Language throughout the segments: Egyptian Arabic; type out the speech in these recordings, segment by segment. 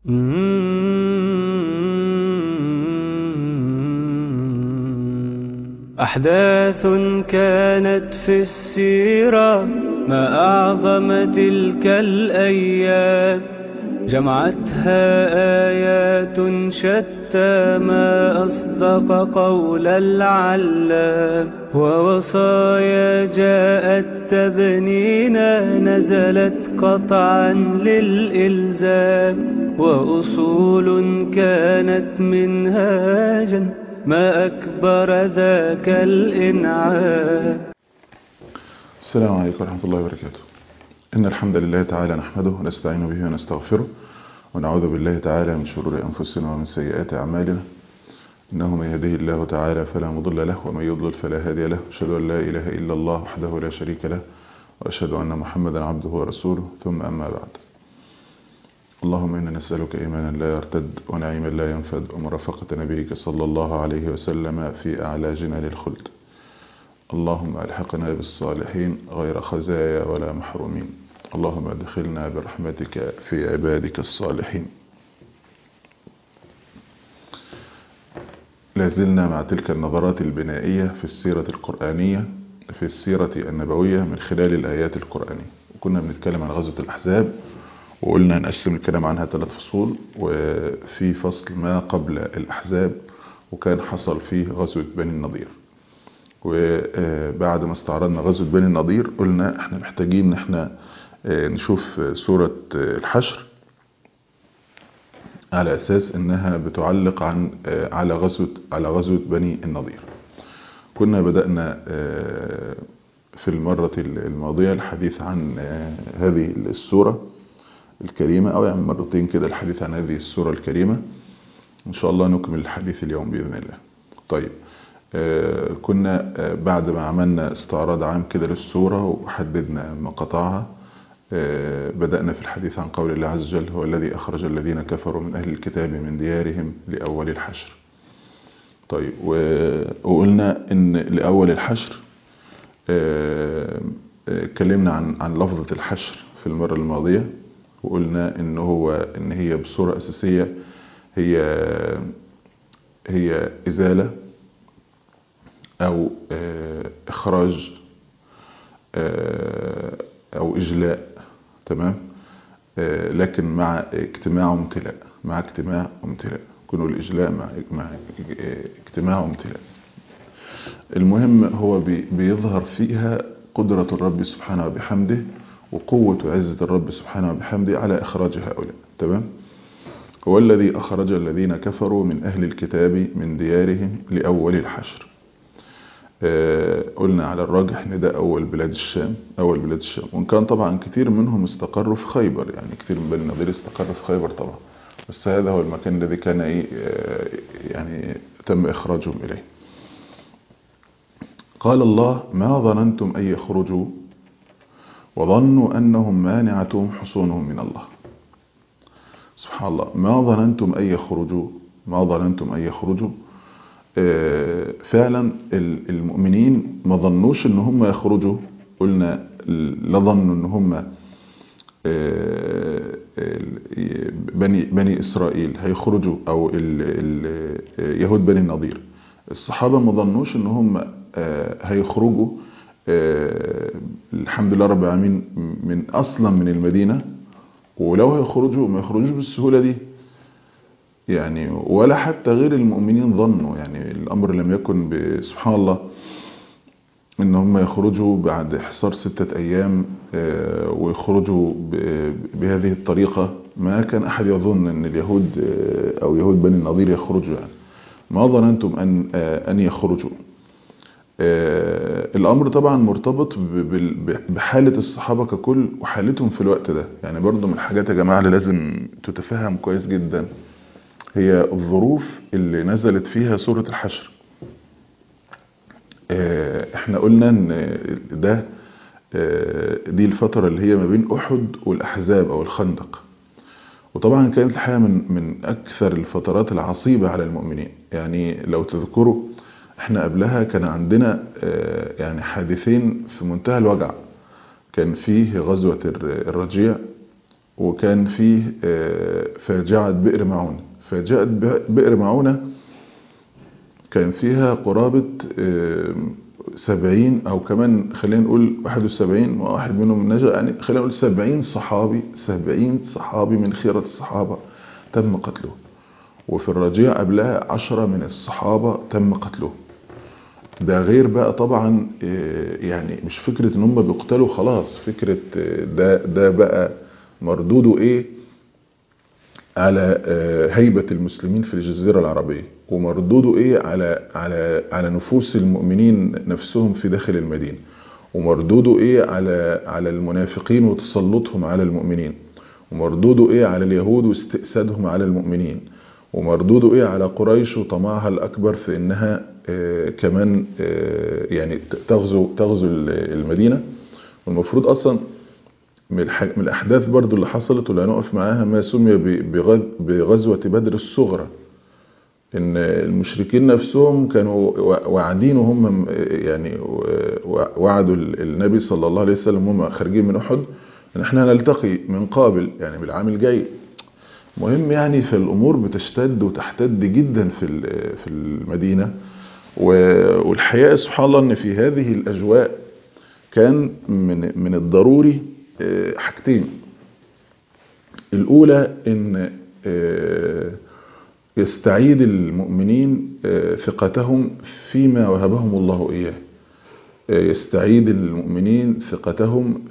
أحداث كانت في السيرة ما أعظم تلك الأيام جمعتها آيات شتى ما أصدق قول العلام ووصايا جاءت تبنينا نزلت قطعا للإلزام وأصول كانت منهاجا ما أكبر ذاك الإنعام السلام عليكم ورحمة الله وبركاته إن الحمد لله تعالى نحمده ونستعين به ونستغفره ونعوذ بالله تعالى من شرور أنفسنا ومن سيئات أعمالنا إنه من يهده الله تعالى فلا مضل له ومن يضلل فلا هادي له أشهد أن لا إله إلا الله وحده لا شريك له وأشهد أن محمدا عبده ورسوله ثم أما بعد اللهم إنا نسألك إيمانا لا يرتد ونعيما لا ينفد ومرافقة نبيك صلى الله عليه وسلم في أعلى جنان الخلد اللهم ألحقنا بالصالحين غير خزايا ولا محرومين اللهم ادخلنا برحمتك في عبادك الصالحين لازلنا مع تلك النظرات البنائية في السيرة القرآنية في السيرة النبوية من خلال الآيات القرآنية وكنا بنتكلم عن غزوة الأحزاب وقلنا نقسم الكلام عنها ثلاث فصول وفي فصل ما قبل الأحزاب وكان حصل فيه غزوة بني النضير وبعد ما استعرضنا غزوة بني النضير قلنا احنا محتاجين ان احنا نشوف سورة الحشر على اساس انها بتعلق عن على غزوة على غزوة بني النضير كنا بدأنا في المرة الماضية الحديث عن هذه السورة الكريمة أو يعني مرتين كده الحديث عن هذه السورة الكريمة إن شاء الله نكمل الحديث اليوم بإذن الله طيب آه كنا آه بعد ما عملنا استعراض عام كده للسورة وحددنا مقاطعها آه بدأنا في الحديث عن قول الله عز وجل هو الذي أخرج الذين كفروا من أهل الكتاب من ديارهم لأول الحشر طيب وقلنا إن لأول الحشر اتكلمنا عن عن لفظة الحشر في المرة الماضية وقلنا ان هو ان هي بصورة اساسية هي هي ازالة او اخراج او اجلاء تمام لكن مع اجتماع وامتلاء مع اجتماع وامتلاء كانوا الاجلاء مع مع اجتماع وامتلاء المهم هو بيظهر فيها قدرة الرب سبحانه وبحمده وقوة وعزة الرب سبحانه وبحمده على إخراج هؤلاء تمام هو الذي أخرج الذين كفروا من أهل الكتاب من ديارهم لأول الحشر آه قلنا على الراجح ان ده أول بلاد الشام أول بلاد الشام وإن كان طبعا كتير منهم استقروا في خيبر يعني كتير من بني النضير استقر في خيبر طبعا بس هذا هو المكان الذي كان إيه آه يعني تم إخراجهم إليه قال الله ما ظننتم أن يخرجوا وظنوا أنهم مانعتهم حصونهم من الله سبحان الله ما ظننتم أن يخرجوا ما ظننتم أن يخرجوا فعلا المؤمنين ما ظنوش ان هم يخرجوا قلنا لا ظنوا ان هم بني بني اسرائيل هيخرجوا او يهود بني النضير الصحابه ما ظنوش ان هم هيخرجوا الحمد لله رب العالمين من اصلا من المدينة ولو هيخرجوا ما يخرجوش بالسهولة دي يعني ولا حتى غير المؤمنين ظنوا يعني الامر لم يكن سبحان الله ان هم يخرجوا بعد حصار ستة ايام ويخرجوا بهذه الطريقة ما كان احد يظن ان اليهود او يهود بني النضير يخرجوا يعني ما ظننتم ان ان يخرجوا الامر طبعا مرتبط بحالة الصحابة ككل وحالتهم في الوقت ده يعني برضو من الحاجات يا جماعة اللي لازم تتفهم كويس جدا هي الظروف اللي نزلت فيها سورة الحشر احنا قلنا ان ده دي الفترة اللي هي ما بين احد والاحزاب او الخندق وطبعا كانت الحقيقة من, من اكثر الفترات العصيبة على المؤمنين يعني لو تذكروا احنا قبلها كان عندنا يعني حادثين في منتهى الوجع كان فيه غزوة الرجيع وكان فيه فاجعة بئر معونة فاجعة بئر معونة كان فيها قرابة سبعين أو كمان خلينا نقول واحد وسبعين واحد منهم نجا يعني خلينا نقول سبعين صحابي سبعين صحابي من خيرة الصحابة تم قتلهم وفي الرجيع قبلها عشرة من الصحابة تم قتلهم ده غير بقى طبعا يعني مش فكرة ان هم بيقتلوا خلاص فكرة ده, ده بقى مردوده ايه على هيبة المسلمين في الجزيرة العربية ومردوده ايه على على على نفوس المؤمنين نفسهم في داخل المدينة ومردوده ايه على على المنافقين وتسلطهم على المؤمنين ومردوده ايه على اليهود واستئسادهم على المؤمنين ومردوده ايه على قريش وطمعها الاكبر في انها آه كمان آه يعني تغزو تغزو المدينة والمفروض اصلا من الاحداث برضو اللي حصلت واللي هنقف معاها ما سمي بغزوة بدر الصغرى ان المشركين نفسهم كانوا واعدين وهم يعني وعدوا النبي صلى الله عليه وسلم هم خارجين من احد ان احنا نلتقي من قابل يعني بالعام الجاي مهم يعني في الامور بتشتد وتحتد جدا في في المدينه والحقيقه سبحان الله ان في هذه الاجواء كان من من الضروري حاجتين الاولى ان يستعيد المؤمنين ثقتهم فيما وهبهم الله اياه يستعيد المؤمنين ثقتهم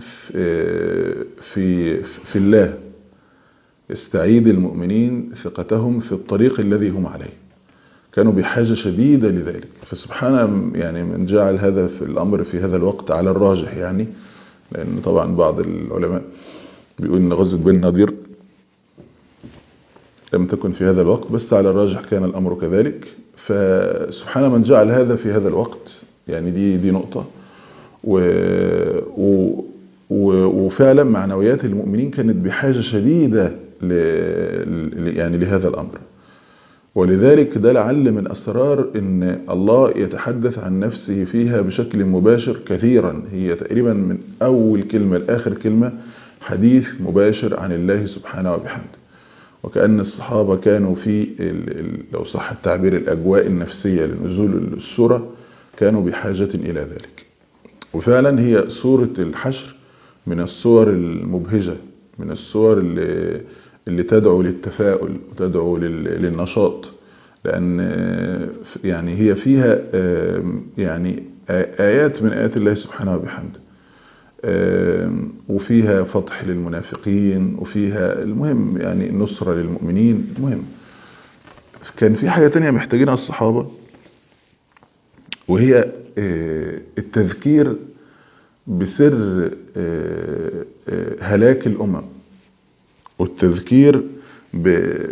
في في الله يستعيد المؤمنين ثقتهم في الطريق الذي هم عليه كانوا بحاجة شديدة لذلك فسبحان يعني من جعل هذا في الأمر في هذا الوقت على الراجح يعني لأن طبعا بعض العلماء بيقول إن غزوة بن نضير لم تكن في هذا الوقت بس على الراجح كان الأمر كذلك فسبحان من جعل هذا في هذا الوقت يعني دي دي نقطة و و وفعلا معنويات المؤمنين كانت بحاجة شديدة ل... يعني لهذا الأمر ولذلك ده لعل من أسرار أن الله يتحدث عن نفسه فيها بشكل مباشر كثيرا هي تقريبا من أول كلمة لآخر كلمة حديث مباشر عن الله سبحانه وبحمده وكأن الصحابة كانوا في لو صح التعبير الأجواء النفسية لنزول السورة كانوا بحاجة إلى ذلك وفعلا هي سورة الحشر من الصور المبهجة من الصور اللي, اللي تدعو للتفاؤل وتدعو للنشاط لأن يعني هي فيها يعني آيات من آيات الله سبحانه وبحمده وفيها فتح للمنافقين وفيها المهم يعني نصرة للمؤمنين المهم كان في حاجة تانية محتاجينها الصحابة وهي التذكير بسر هلاك الأمم والتذكير ب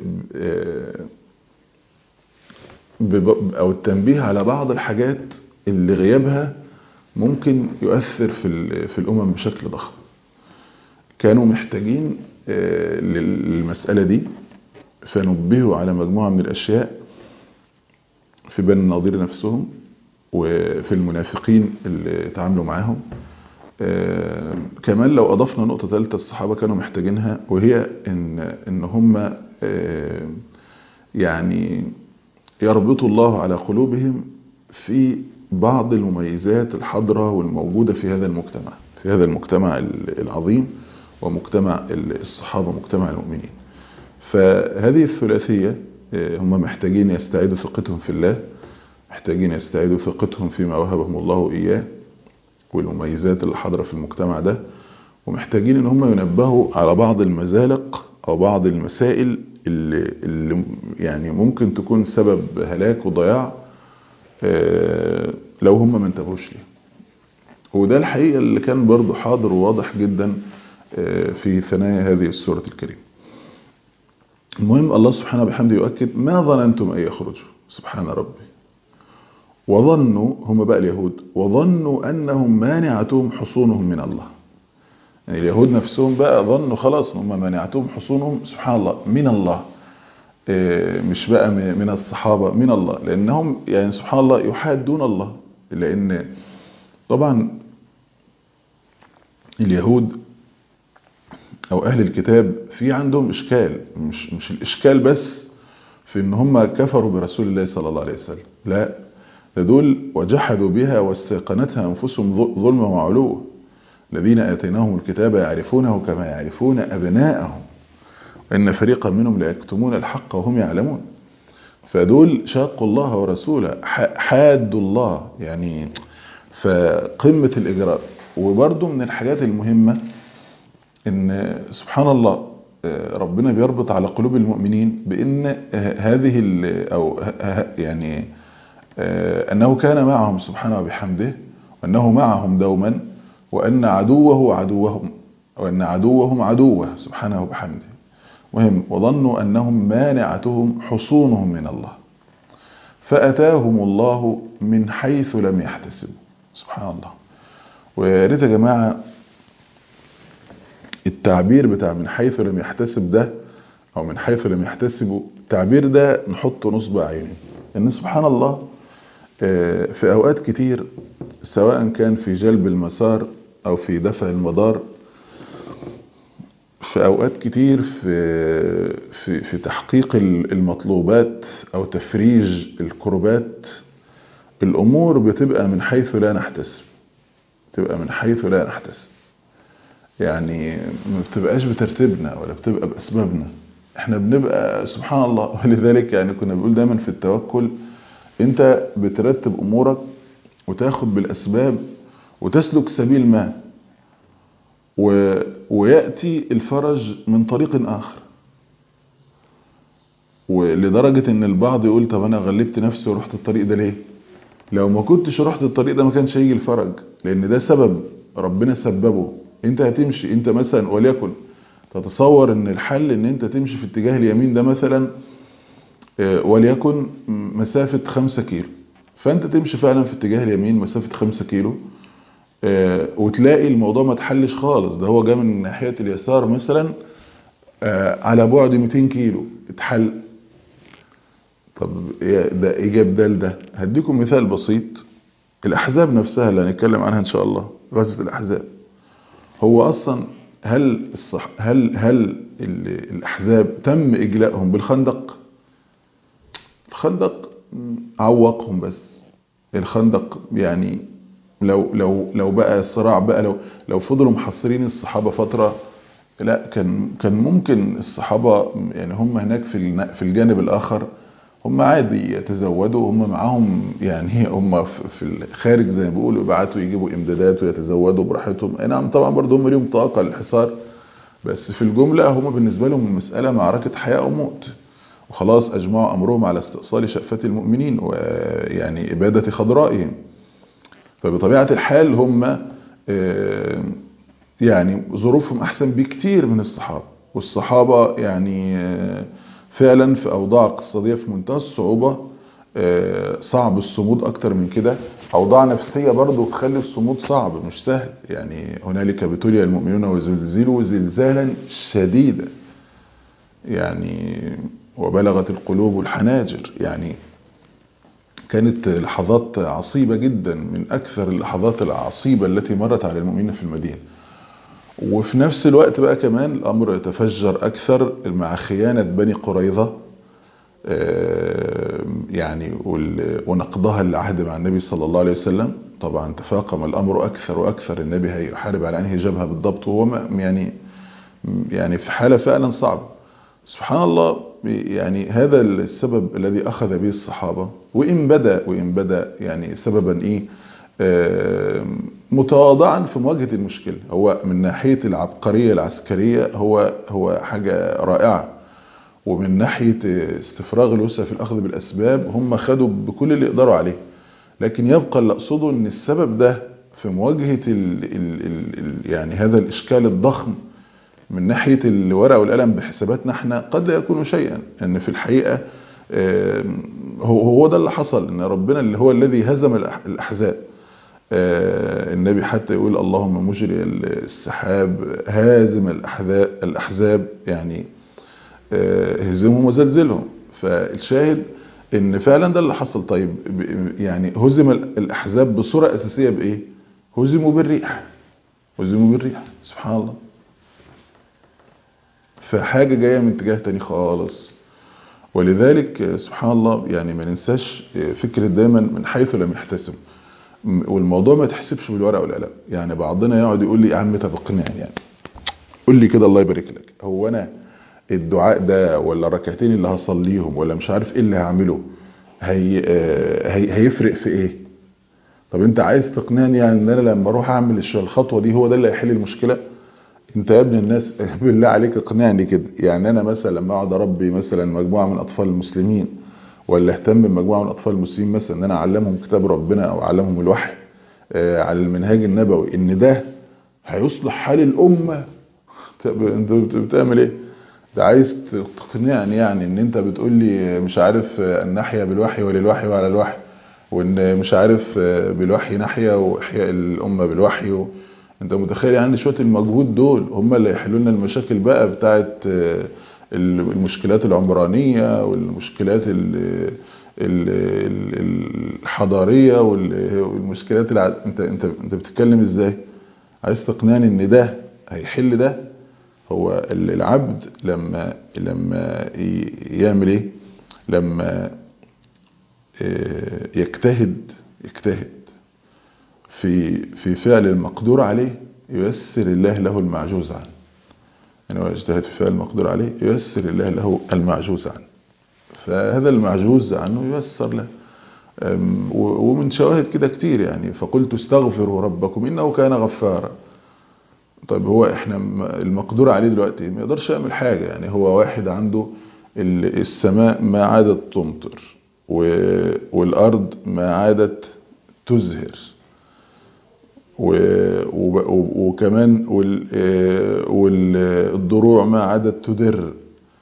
أو التنبيه على بعض الحاجات اللي غيابها ممكن يؤثر في في الأمم بشكل ضخم كانوا محتاجين للمسألة دي فنبهوا على مجموعة من الأشياء في بني النظير نفسهم وفي المنافقين اللي تعاملوا معاهم آه كمان لو أضفنا نقطة ثالثة الصحابة كانوا محتاجينها وهي إن, إن هم آه يعني يربطوا الله على قلوبهم في بعض المميزات الحاضرة والموجودة في هذا المجتمع في هذا المجتمع العظيم ومجتمع الصحابة مجتمع المؤمنين فهذه الثلاثية آه هم محتاجين يستعيدوا ثقتهم في الله محتاجين يستعيدوا ثقتهم فيما وهبهم الله إياه والمميزات اللي حاضرة في المجتمع ده ومحتاجين ان هم ينبهوا على بعض المزالق او بعض المسائل اللي, اللي يعني ممكن تكون سبب هلاك وضياع لو هم ما انتبهوش ليه وده الحقيقة اللي كان برضو حاضر وواضح جدا في ثنايا هذه السورة الكريمة المهم الله سبحانه بحمده يؤكد ما ظننتم أن يخرجوا سبحان ربي وظنوا هم بقى اليهود وظنوا أنهم مانعتهم حصونهم من الله يعني اليهود نفسهم بقى ظنوا خلاص هم مانعتهم حصونهم سبحان الله من الله مش بقى من الصحابة من الله لأنهم يعني سبحان الله يحادون الله لأن طبعا اليهود او اهل الكتاب في عندهم اشكال مش مش الاشكال بس في ان هم كفروا برسول الله صلى الله عليه وسلم لا ده دول وجحدوا بها واستيقنتها انفسهم ظلما وعلوا الذين اتيناهم الكتاب يعرفونه كما يعرفون ابناءهم وان فريقا منهم ليكتمون الحق وهم يعلمون فدول شاقوا الله ورسوله حادوا الله يعني فقمة الإجراء وبرضو من الحاجات المهمة ان سبحان الله ربنا بيربط على قلوب المؤمنين بان هذه او يعني انه كان معهم سبحانه وبحمده وانه معهم دوما وان عدوه عدوهم وان عدوهم عدوه سبحانه وبحمده مهم وظنوا انهم مانعتهم حصونهم من الله فاتاهم الله من حيث لم يحتسبوا سبحان الله ويا ريت يا جماعه التعبير بتاع من حيث لم يحتسب ده او من حيث لم يحتسبوا التعبير ده نحطه نصب عيني ان سبحان الله في اوقات كتير سواء كان في جلب المسار او في دفع المدار في اوقات كتير في في في تحقيق المطلوبات او تفريج الكربات الامور بتبقى من حيث لا نحتسب تبقى من حيث لا نحتسب يعني ما بتبقاش بترتيبنا ولا بتبقى باسبابنا احنا بنبقى سبحان الله ولذلك يعني كنا بنقول دايما في التوكل انت بترتب امورك وتاخد بالاسباب وتسلك سبيل ما و... وياتي الفرج من طريق اخر ولدرجه ان البعض يقول طب انا غلبت نفسي ورحت الطريق ده ليه لو ما كنتش رحت الطريق ده ما كانش هيجي الفرج لان ده سبب ربنا سببه انت هتمشي انت مثلا وليكن تتصور ان الحل ان انت تمشي في اتجاه اليمين ده مثلا وليكن مسافة خمسة كيلو فانت تمشي فعلا في اتجاه اليمين مسافة خمسة كيلو وتلاقي الموضوع ما تحلش خالص ده هو جاء من ناحية اليسار مثلا على بعد 200 كيلو اتحل طب ده ايه جاب ده لده هديكم مثال بسيط الاحزاب نفسها اللي هنتكلم عنها ان شاء الله غزوة الاحزاب هو اصلا هل الصح هل هل الاحزاب تم اجلائهم بالخندق الخندق عوقهم بس الخندق يعني لو لو لو بقى الصراع بقى لو لو فضلوا محصرين الصحابه فتره لا كان كان ممكن الصحابه يعني هم هناك في في الجانب الاخر هم عادي يتزودوا هم معاهم يعني هم في الخارج زي ما بيقولوا يبعتوا يجيبوا امدادات ويتزودوا براحتهم اي نعم طبعا برضه هم ليهم طاقه للحصار بس في الجمله هم بالنسبه لهم المساله معركه حياه او موت وخلاص اجمعوا امرهم على استئصال شأفة المؤمنين ويعني اباده خضرائهم فبطبيعه الحال هم يعني ظروفهم احسن بكتير من الصحابه والصحابه يعني فعلا في اوضاع اقتصاديه في منتهى الصعوبه صعب الصمود اكتر من كده اوضاع نفسيه برضو تخلي الصمود صعب مش سهل يعني هنالك ابتلي المؤمنون وزلزلوا زلزالا شديدا يعني وبلغت القلوب الحناجر يعني كانت لحظات عصيبة جدا من أكثر اللحظات العصيبة التي مرت على المؤمنين في المدينة وفي نفس الوقت بقى كمان الأمر يتفجر أكثر مع خيانة بني قريظة يعني ونقضها للعهد مع النبي صلى الله عليه وسلم طبعا تفاقم الأمر أكثر وأكثر النبي هيحارب على أنهي جبهة بالضبط وهو يعني يعني في حالة فعلا صعبة سبحان الله يعني هذا السبب الذي أخذ به الصحابة وإن بدأ وإن بدأ يعني سببا إيه متواضعا في مواجهة المشكلة هو من ناحية العبقرية العسكرية هو هو حاجة رائعة ومن ناحية استفراغ الوسع في الأخذ بالأسباب هم خدوا بكل اللي يقدروا عليه لكن يبقى اللي أقصده أن السبب ده في مواجهة ال ال ال يعني هذا الإشكال الضخم من ناحية الورقة والقلم بحساباتنا احنا قد لا يكون شيئا ان في الحقيقة هو هو ده اللي حصل ان ربنا اللي هو الذي هزم الاحزاب النبي حتى يقول اللهم مجري السحاب هازم الاحزاب الاحزاب يعني هزمهم وزلزلهم فالشاهد ان فعلا ده اللي حصل طيب يعني هزم الاحزاب بصورة اساسية بايه هزموا بالريح هزموا بالريح سبحان الله فحاجة جاية من اتجاه تاني خالص ولذلك سبحان الله يعني ما ننساش فكرة دايما من حيث لم يحتسب والموضوع ما تحسبش بالورقة والقلم يعني بعضنا يقعد يقول لي يا عم طب اقنعني يعني قول لي كده الله يبارك لك هو انا الدعاء ده ولا الركعتين اللي هصليهم ولا مش عارف ايه اللي هعمله هي هي هيفرق في ايه طب انت عايز تقنعني يعني ان انا لما اروح اعمل الخطوه دي هو ده اللي هيحل المشكله انت يا ابن الناس بالله عليك اقنعني كده يعني انا مثلا لما اقعد اربي مثلا مجموعه من اطفال المسلمين ولا اهتم بمجموعه من اطفال المسلمين مثلا ان انا اعلمهم كتاب ربنا او اعلمهم الوحي آه على المنهاج النبوي ان ده هيصلح حال الامه انت بتعمل ايه ده عايز تقنعني يعني ان انت بتقول لي مش عارف ان نحيا بالوحي وللوحي وعلى الوحي وان مش عارف بالوحي نحيا واحياء الامه بالوحي و... انت متخيل يعني شويه المجهود دول هم اللي يحلوا لنا المشاكل بقى بتاعه المشكلات العمرانيه والمشكلات الحضاريه والمشكلات الع... انت انت انت بتتكلم ازاي عايز تقنعني ان ده هيحل ده هو العبد لما لما يعمل ايه لما يجتهد يجتهد في في فعل المقدور عليه ييسر الله له المعجوز عنه يعني هو يجتهد في فعل المقدور عليه ييسر الله له المعجوز عنه فهذا المعجوز عنه ييسر له ومن شواهد كده كتير يعني فقلت استغفروا ربكم انه كان غفارا طيب هو احنا المقدور عليه دلوقتي ما يقدرش يعمل حاجه يعني هو واحد عنده السماء ما عادت تمطر والارض ما عادت تزهر وكمان والضروع ما عادت تدر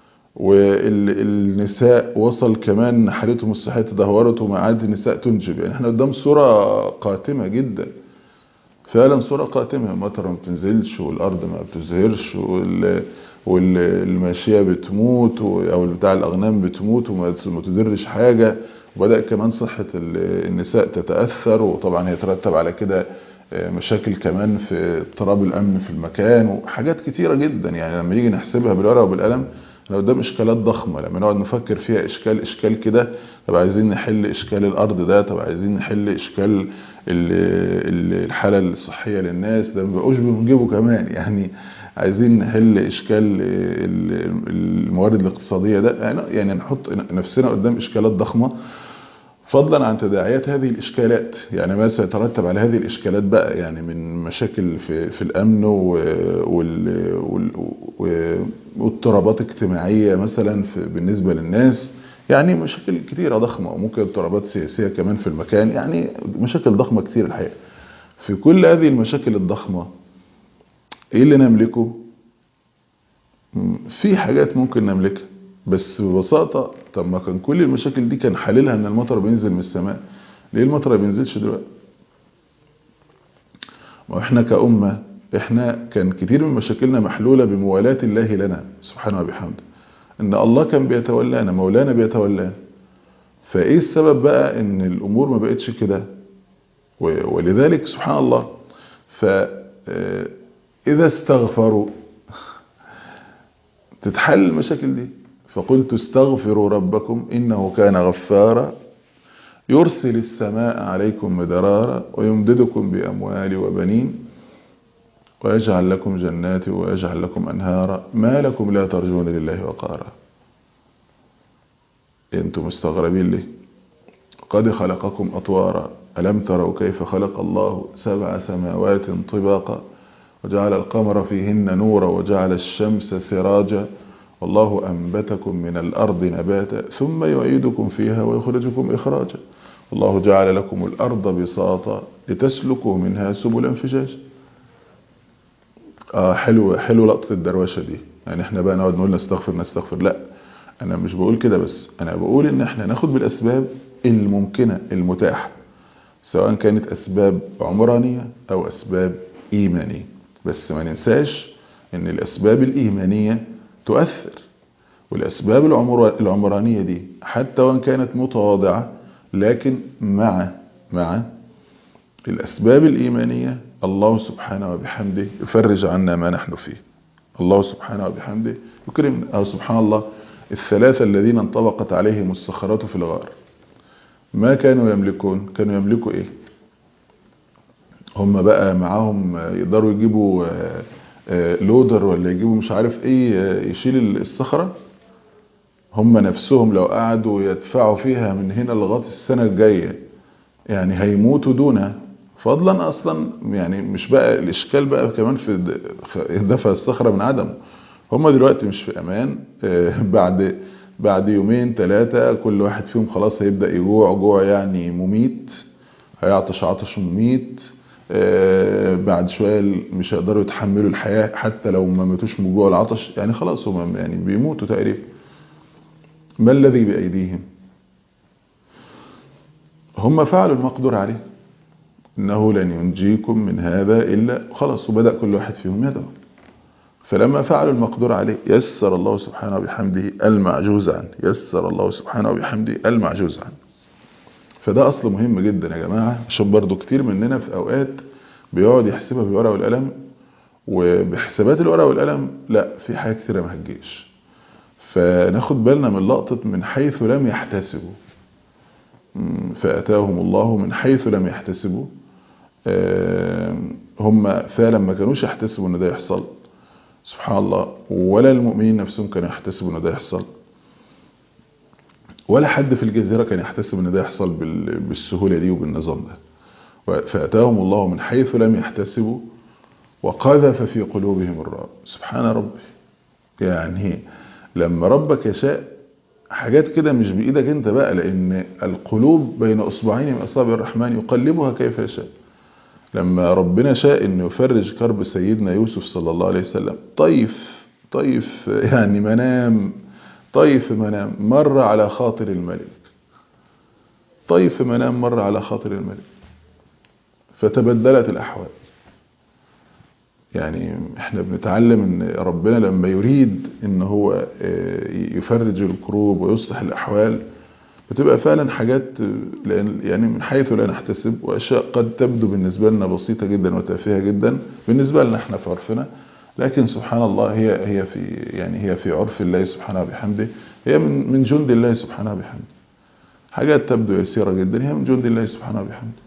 والنساء وصل كمان حالتهم الصحيه تدهورت وما عاد النساء تنجب يعني احنا قدام صوره قاتمه جدا فعلا صوره قاتمه المطر ما بتنزلش والارض ما بتزهرش وال والماشيه بتموت او بتاع الاغنام بتموت وما تدرش حاجه وبدا كمان صحه النساء تتاثر وطبعا هيترتب على كده مشاكل كمان في اضطراب الامن في المكان وحاجات كتيره جدا يعني لما نيجي نحسبها بالورقه وبالقلم احنا قدام اشكالات ضخمه لما نقعد نفكر فيها اشكال اشكال كده طب عايزين نحل اشكال الارض ده طب عايزين نحل اشكال الحاله الصحيه للناس ده ما بقوش بنجيبه كمان يعني عايزين نحل اشكال الموارد الاقتصاديه ده يعني نحط نفسنا قدام اشكالات ضخمه فضلا عن تداعيات هذه الاشكالات يعني ما سيترتب على هذه الاشكالات بقى يعني من مشاكل في, في الامن واضطرابات اجتماعيه مثلا في بالنسبه للناس يعني مشاكل كتيره ضخمه وممكن اضطرابات سياسيه كمان في المكان يعني مشاكل ضخمه كتير الحقيقه في كل هذه المشاكل الضخمه ايه اللي نملكه في حاجات ممكن نملكها بس ببساطة طب ما كان كل المشاكل دي كان حللها ان المطر بينزل من السماء ليه المطر ما بينزلش دلوقتي ما احنا كأمة احنا كان كتير من مشاكلنا محلولة بموالاة الله لنا سبحانه وبحمده ان الله كان بيتولانا مولانا بيتولانا فايه السبب بقى ان الامور ما بقتش كده ولذلك سبحان الله فاذا استغفروا تتحل المشاكل دي فقلت استغفروا ربكم إنه كان غفارا يرسل السماء عليكم مدرارا ويمددكم بأموال وبنين ويجعل لكم جنات ويجعل لكم أنهارا ما لكم لا ترجون لله وقارا انتم مستغربين ليه قد خلقكم أطوارا ألم تروا كيف خلق الله سبع سماوات طباقا وجعل القمر فيهن نورا وجعل الشمس سراجا والله أنبتكم من الأرض نباتا ثم يعيدكم فيها ويخرجكم إخراجا والله جعل لكم الأرض بساطا لتسلكوا منها سبلا فجاجا آه حلو حلو لقطة الدروشة دي يعني احنا بقى نقعد نقول نستغفر نستغفر لا انا مش بقول كده بس انا بقول ان احنا ناخد بالاسباب الممكنة المتاحة سواء كانت اسباب عمرانية او اسباب ايمانية بس ما ننساش ان الاسباب الايمانية تؤثر والأسباب العمرانية دي حتى وإن كانت متواضعة لكن مع مع الأسباب الإيمانية الله سبحانه وبحمده يفرج عنا ما نحن فيه الله سبحانه وبحمده يكرمنا أو سبحان الله الثلاثة الذين انطبقت عليهم الصخرات في الغار ما كانوا يملكون كانوا يملكوا ايه هم بقى معاهم يقدروا يجيبوا لودر ولا يجيبوا مش عارف ايه يشيل الصخرة هم نفسهم لو قعدوا يدفعوا فيها من هنا لغاية السنة الجاية يعني هيموتوا دونها فضلا اصلا يعني مش بقى الاشكال بقى كمان في دفع الصخرة من عدمه هم دلوقتي مش في امان بعد بعد يومين ثلاثة كل واحد فيهم خلاص هيبدأ يجوع جوع يعني مميت هيعطش عطش مميت بعد شوية مش هيقدروا يتحملوا الحياة حتى لو ما ماتوش من جوع العطش يعني خلاص هم يعني بيموتوا تقريبا ما الذي بأيديهم هم فعلوا المقدور عليه إنه لن ينجيكم من هذا إلا خلاص وبدأ كل واحد فيهم يدعو فلما فعلوا المقدور عليه يسر الله سبحانه وبحمده المعجوز عنه يسر الله سبحانه وبحمده المعجوز عنه فده أصل مهم جدا يا جماعة عشان برضو كتير مننا في أوقات بيقعد يحسبها بالورقة والقلم وبحسابات الورقة والقلم لا في حاجة كتيرة ما هتجيش فناخد بالنا من لقطة من حيث لم يحتسبوا فأتاهم الله من حيث لم يحتسبوا هم فعلا ما كانوش يحتسبوا ان ده يحصل سبحان الله ولا المؤمنين نفسهم كانوا يحتسبوا ان ده يحصل ولا حد في الجزيرة كان يحتسب ان ده يحصل بالسهولة دي وبالنظام ده فأتاهم الله من حيث لم يحتسبوا وقذف في قلوبهم الرعب سبحان ربي يعني لما ربك يشاء حاجات كده مش بإيدك انت بقى لأن القلوب بين أصبعين من أصابع الرحمن يقلبها كيف يشاء لما ربنا شاء انه يفرج كرب سيدنا يوسف صلى الله عليه وسلم طيف طيف يعني منام طيف منام مر على خاطر الملك طيف منام مر على خاطر الملك فتبدلت الأحوال يعني احنا بنتعلم ان ربنا لما يريد ان هو يفرج الكروب ويصلح الأحوال بتبقى فعلا حاجات يعني من حيث لا نحتسب واشياء قد تبدو بالنسبة لنا بسيطة جدا وتافهة جدا بالنسبة لنا احنا في عرفنا لكن سبحان الله هي هي في يعني هي في عرف الله سبحانه وبحمده هي من من جند الله سبحانه وبحمده حاجات تبدو يسيرة جدا هي من جند الله سبحانه وبحمده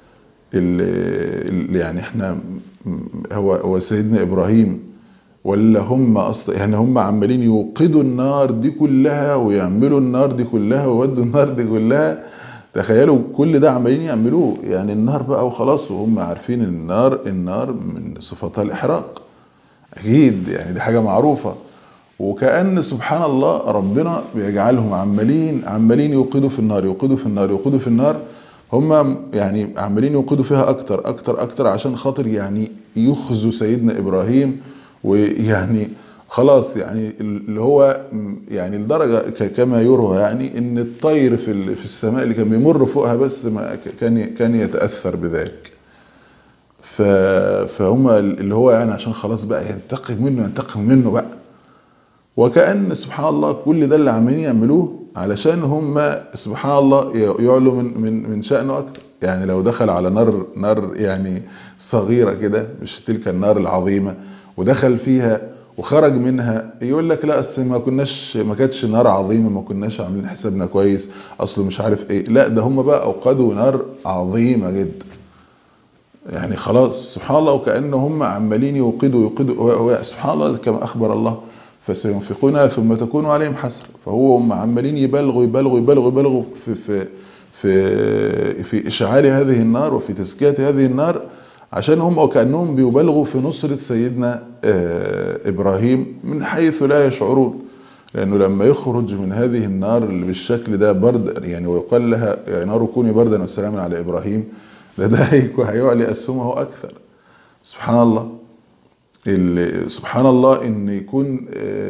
اللي يعني احنا هو هو سيدنا ابراهيم ولا هم اصلا يعني هم عمالين يوقدوا النار دي كلها ويعملوا النار دي كلها ويودوا النار دي كلها تخيلوا كل ده عمالين يعملوه يعني النار بقى وخلاص وهم عارفين النار النار من صفاتها الاحراق اكيد يعني دي حاجة معروفة وكأن سبحان الله ربنا بيجعلهم عمالين عمالين يوقدوا في النار يوقدوا في النار يوقدوا في النار هم يعني عمالين يوقدوا فيها اكتر اكتر اكتر عشان خاطر يعني يخزوا سيدنا ابراهيم ويعني خلاص يعني اللي هو يعني الدرجة كما يروى يعني ان الطير في في السماء اللي كان بيمر فوقها بس ما كان كان يتأثر بذلك فهم اللي هو يعني عشان خلاص بقى ينتقم منه ينتقم منه بقى وكأن سبحان الله كل ده اللي عمالين يعملوه علشان هم سبحان الله يعلوا من من من شأنه اكتر يعني لو دخل على نار نار يعني صغيرة كده مش تلك النار العظيمة ودخل فيها وخرج منها يقول لك لا اصل ما كناش ما كانتش نار عظيمه ما كناش عاملين حسابنا كويس اصله مش عارف ايه لا ده هم بقى اوقدوا نار عظيمه جدا يعني خلاص سبحان الله وكأن هم عمالين يوقدوا يوقدوا سبحان الله كما اخبر الله فسينفقونها ثم تكون عليهم حسر فهو هم عمالين يبالغوا يبالغوا يبالغوا يبالغوا في في في في اشعال هذه النار وفي تزكيه هذه النار عشان هم وكأنهم بيبالغوا في نصرة سيدنا إبراهيم من حيث لا يشعرون لأنه لما يخرج من هذه النار اللي بالشكل ده برد يعني ويقال لها يعني نار كوني بردا وسلاما على إبراهيم ده هيعلي أسهمه أكثر سبحان الله سبحان الله ان يكون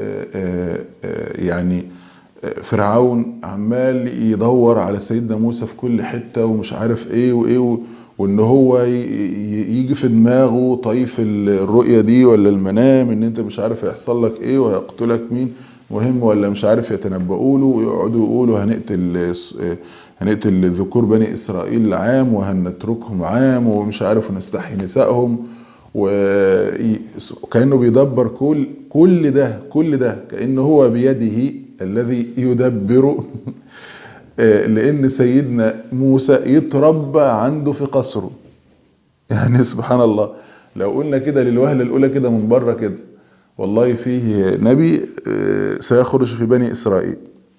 يعني فرعون عمال يدور على سيدنا موسى في كل حتة ومش عارف ايه وايه وان هو يجي في دماغه طيف الرؤية دي ولا المنام ان انت مش عارف هيحصل لك ايه وهيقتلك مين مهم ولا مش عارف يتنبؤوا له ويقعدوا يقولوا هنقتل هنقتل ذكور بني اسرائيل عام وهنتركهم عام ومش عارف نستحي نسائهم وكأنه بيدبر كل كل ده كل ده كأنه هو بيده الذي يدبر لأن سيدنا موسى يتربى عنده في قصره يعني سبحان الله لو قلنا كده للوهلة الأولى كده من بره كده والله فيه نبي سيخرج في بني إسرائيل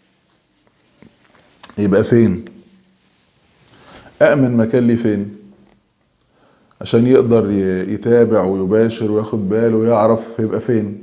يبقى فين أأمن مكان لي فين عشان يقدر يتابع ويباشر وياخد باله ويعرف يبقى فين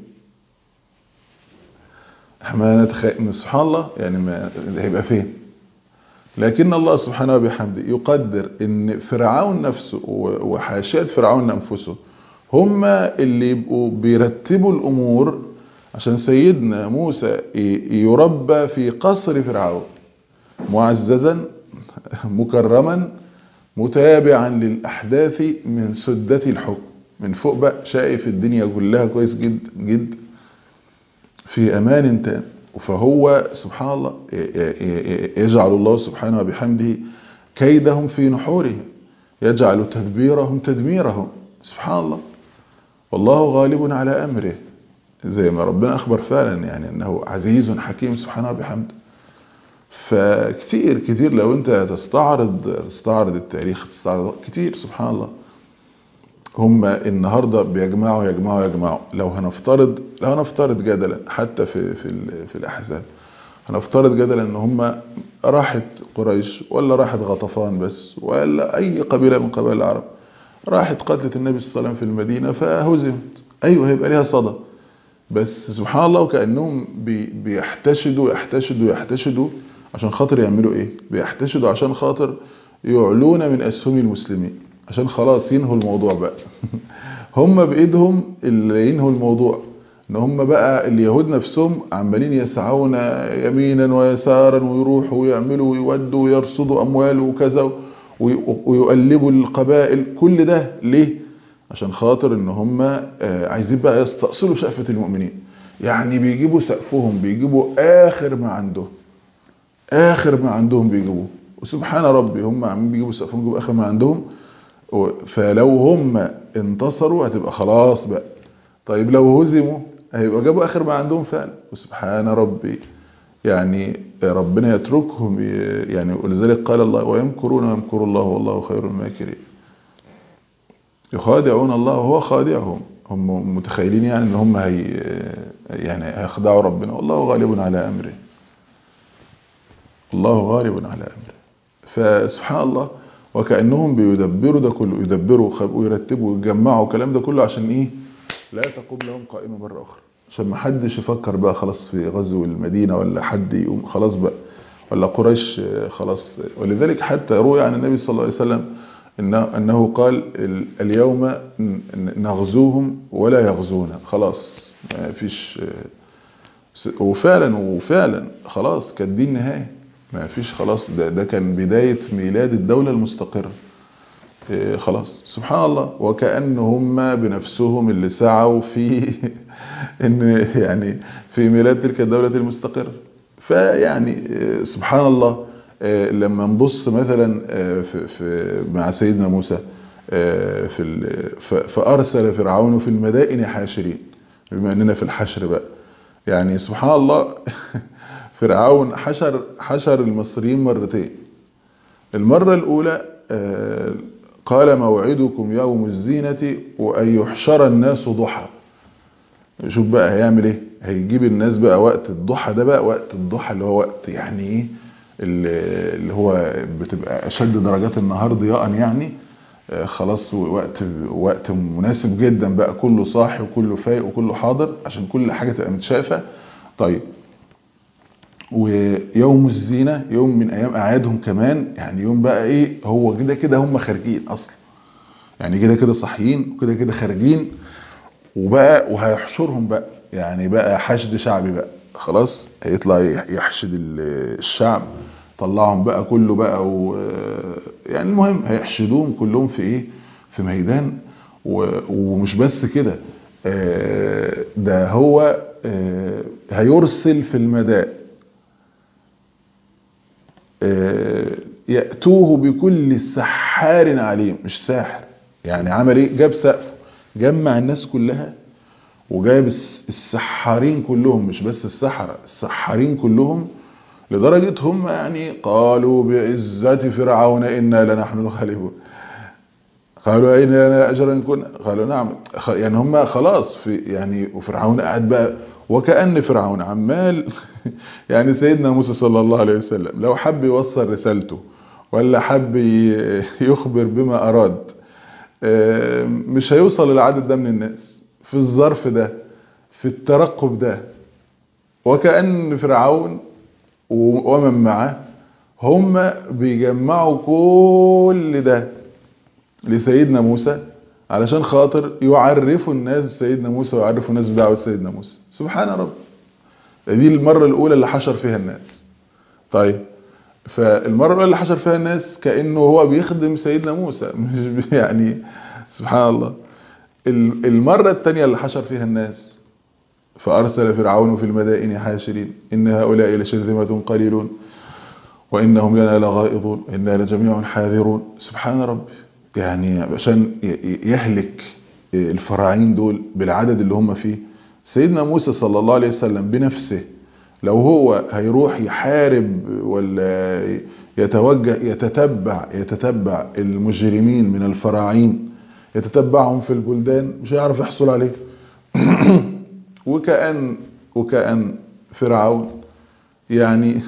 ما نتخيل سبحان الله يعني ما هيبقى فين لكن الله سبحانه وبحمده يقدر ان فرعون نفسه وحاشية فرعون انفسه هم اللي يبقوا بيرتبوا الامور عشان سيدنا موسى يربى في قصر فرعون معززا مكرما متابعا للأحداث من سدة الحكم من فوق بقى شايف الدنيا كلها كويس جدا جدا في أمان تام فهو سبحان الله يجعل الله سبحانه وبحمده كيدهم في نحوره يجعل تدبيرهم تدميرهم سبحان الله والله غالب على أمره زي ما ربنا أخبر فعلا يعني أنه عزيز حكيم سبحانه وبحمده فكتير كتير لو انت تستعرض تستعرض التاريخ تستعرض كتير سبحان الله هم النهاردة بيجمعوا يجمعوا يجمعوا لو هنفترض لو هنفترض جدلا حتى في في, في الأحزاب هنفترض جدلا ان هم راحت قريش ولا راحت غطفان بس ولا اي قبيلة من قبائل العرب راحت قتلت النبي صلى الله عليه وسلم في المدينة فهزمت ايوه هيبقى ليها صدى بس سبحان الله وكأنهم بيحتشدوا يحتشدوا يحتشدوا عشان خاطر يعملوا ايه بيحتشدوا عشان خاطر يعلون من اسهم المسلمين عشان خلاص ينهوا الموضوع بقى هم بايدهم اللي ينهوا الموضوع ان هم بقى اليهود نفسهم عمالين يسعون يمينا ويسارا ويروحوا ويعملوا ويودوا ويرصدوا اموال وكذا ويقلبوا القبائل كل ده ليه عشان خاطر ان هم عايزين بقى يستأصلوا شأفة المؤمنين يعني بيجيبوا سقفهم بيجيبوا اخر ما عندهم اخر ما عندهم بيجيبوه وسبحان ربي هم عم بيجيبوا سقفهم بيجيبوا اخر ما عندهم فلو هم انتصروا هتبقى خلاص بقى طيب لو هزموا هيبقى جابوا اخر ما عندهم فعلا وسبحان ربي يعني ربنا يتركهم يعني ولذلك قال الله ويمكرون ويمكر الله والله خير الماكرين يخادعون الله وهو خادعهم هم متخيلين يعني ان هم هي يعني هيخدعوا ربنا والله غالب على امره الله غالب على امره فسبحان الله وكانهم بيدبروا ده كله يدبروا ويرتبوا ويجمعوا الكلام ده كله عشان ايه لا تقوم لهم قائمه مره اخرى عشان ما حدش يفكر بقى خلاص في غزو المدينه ولا حد يقوم خلاص بقى ولا قريش خلاص ولذلك حتى روي عن النبي صلى الله عليه وسلم أنه قال اليوم نغزوهم ولا يغزونا خلاص ما فيش وفعلا وفعلا خلاص كانت دي النهاية ما فيش خلاص ده, ده كان بداية ميلاد الدولة المستقرة خلاص سبحان الله وكأن هم بنفسهم اللي سعوا في ان يعني في ميلاد تلك الدولة المستقرة فيعني سبحان الله لما نبص مثلا في في مع سيدنا موسى في فارسل فرعون في المدائن حاشرين بما اننا في الحشر بقى يعني سبحان الله فرعون حشر حشر المصريين مرتين المره الاولى قال موعدكم يوم الزينه وان يحشر الناس ضحى شوف بقى هيعمل ايه هيجيب الناس بقى وقت الضحى ده بقى وقت الضحى اللي هو وقت يعني ايه اللي هو بتبقى اشد درجات النهار ضياء يعني خلاص وقت وقت مناسب جدا بقى كله صاحي وكله فايق وكله حاضر عشان كل حاجه تبقى متشافه طيب ويوم الزينه يوم من ايام اعيادهم كمان يعني يوم بقى ايه هو كده كده هم خارجين اصلا يعني كده كده صاحيين وكده كده خارجين وبقى وهيحشرهم بقى يعني بقى حشد شعبي بقى خلاص هيطلع يحشد الشعب طلعهم بقى كله بقى و يعني المهم هيحشدوهم كلهم في ايه في ميدان ومش بس كده ده هو هيرسل في المداء يأتوه بكل سحار عليم مش ساحر يعني عمل ايه جاب سقف جمع الناس كلها وجايب السحارين كلهم مش بس السحرة السحارين كلهم لدرجة هم يعني قالوا بعزة فرعون إنا لنحن الغالبون قالوا أين لنا أجر إن كنا قالوا نعم يعني هم خلاص في يعني وفرعون قاعد بقى وكأن فرعون عمال يعني سيدنا موسى صلى الله عليه وسلم لو حب يوصل رسالته ولا حب يخبر بما أراد مش هيوصل للعدد ده من الناس في الظرف ده في الترقب ده وكأن فرعون ومن معه هم بيجمعوا كل ده لسيدنا موسى علشان خاطر يعرفوا الناس بسيدنا موسى ويعرفوا الناس بدعوة سيدنا موسى سبحان رب دي المرة الأولى اللي حشر فيها الناس طيب فالمرة الأولى اللي حشر فيها الناس كأنه هو بيخدم سيدنا موسى مش يعني سبحان الله المرة الثانية اللي حشر فيها الناس فأرسل فرعون في المدائن حاشرين إن هؤلاء لشرذمة قليلون وإنهم لنا لغائظون إنا لجميع حاذرون سبحان ربي يعني عشان يهلك الفراعين دول بالعدد اللي هم فيه سيدنا موسى صلى الله عليه وسلم بنفسه لو هو هيروح يحارب ولا يتوجه يتتبع يتتبع المجرمين من الفراعين يتتبعهم في البلدان مش هيعرف يحصل عليه وكأن وكأن فرعون يعني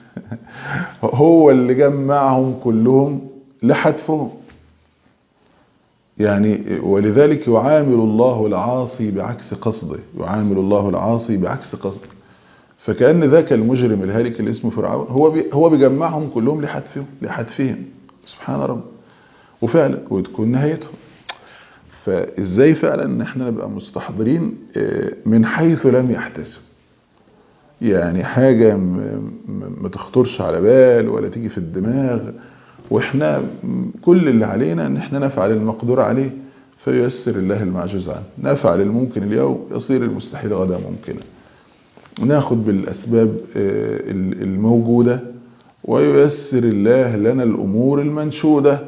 هو اللي جمعهم كلهم لحتفهم يعني ولذلك يعامل الله العاصي بعكس قصده يعامل الله العاصي بعكس قصده فكأن ذاك المجرم الهالك اللي اسمه فرعون هو بي هو بيجمعهم كلهم لحتفهم لحتفهم سبحان رب وفعلا وتكون نهايتهم فازاي فعلا ان احنا نبقى مستحضرين من حيث لم يحتسب يعني حاجة ما تخطرش على بال ولا تيجي في الدماغ واحنا كل اللي علينا ان احنا نفعل المقدور عليه فييسر الله المعجوز عنه نفعل الممكن اليوم يصير المستحيل غدا ممكنا ناخد بالاسباب الموجودة وييسر الله لنا الامور المنشودة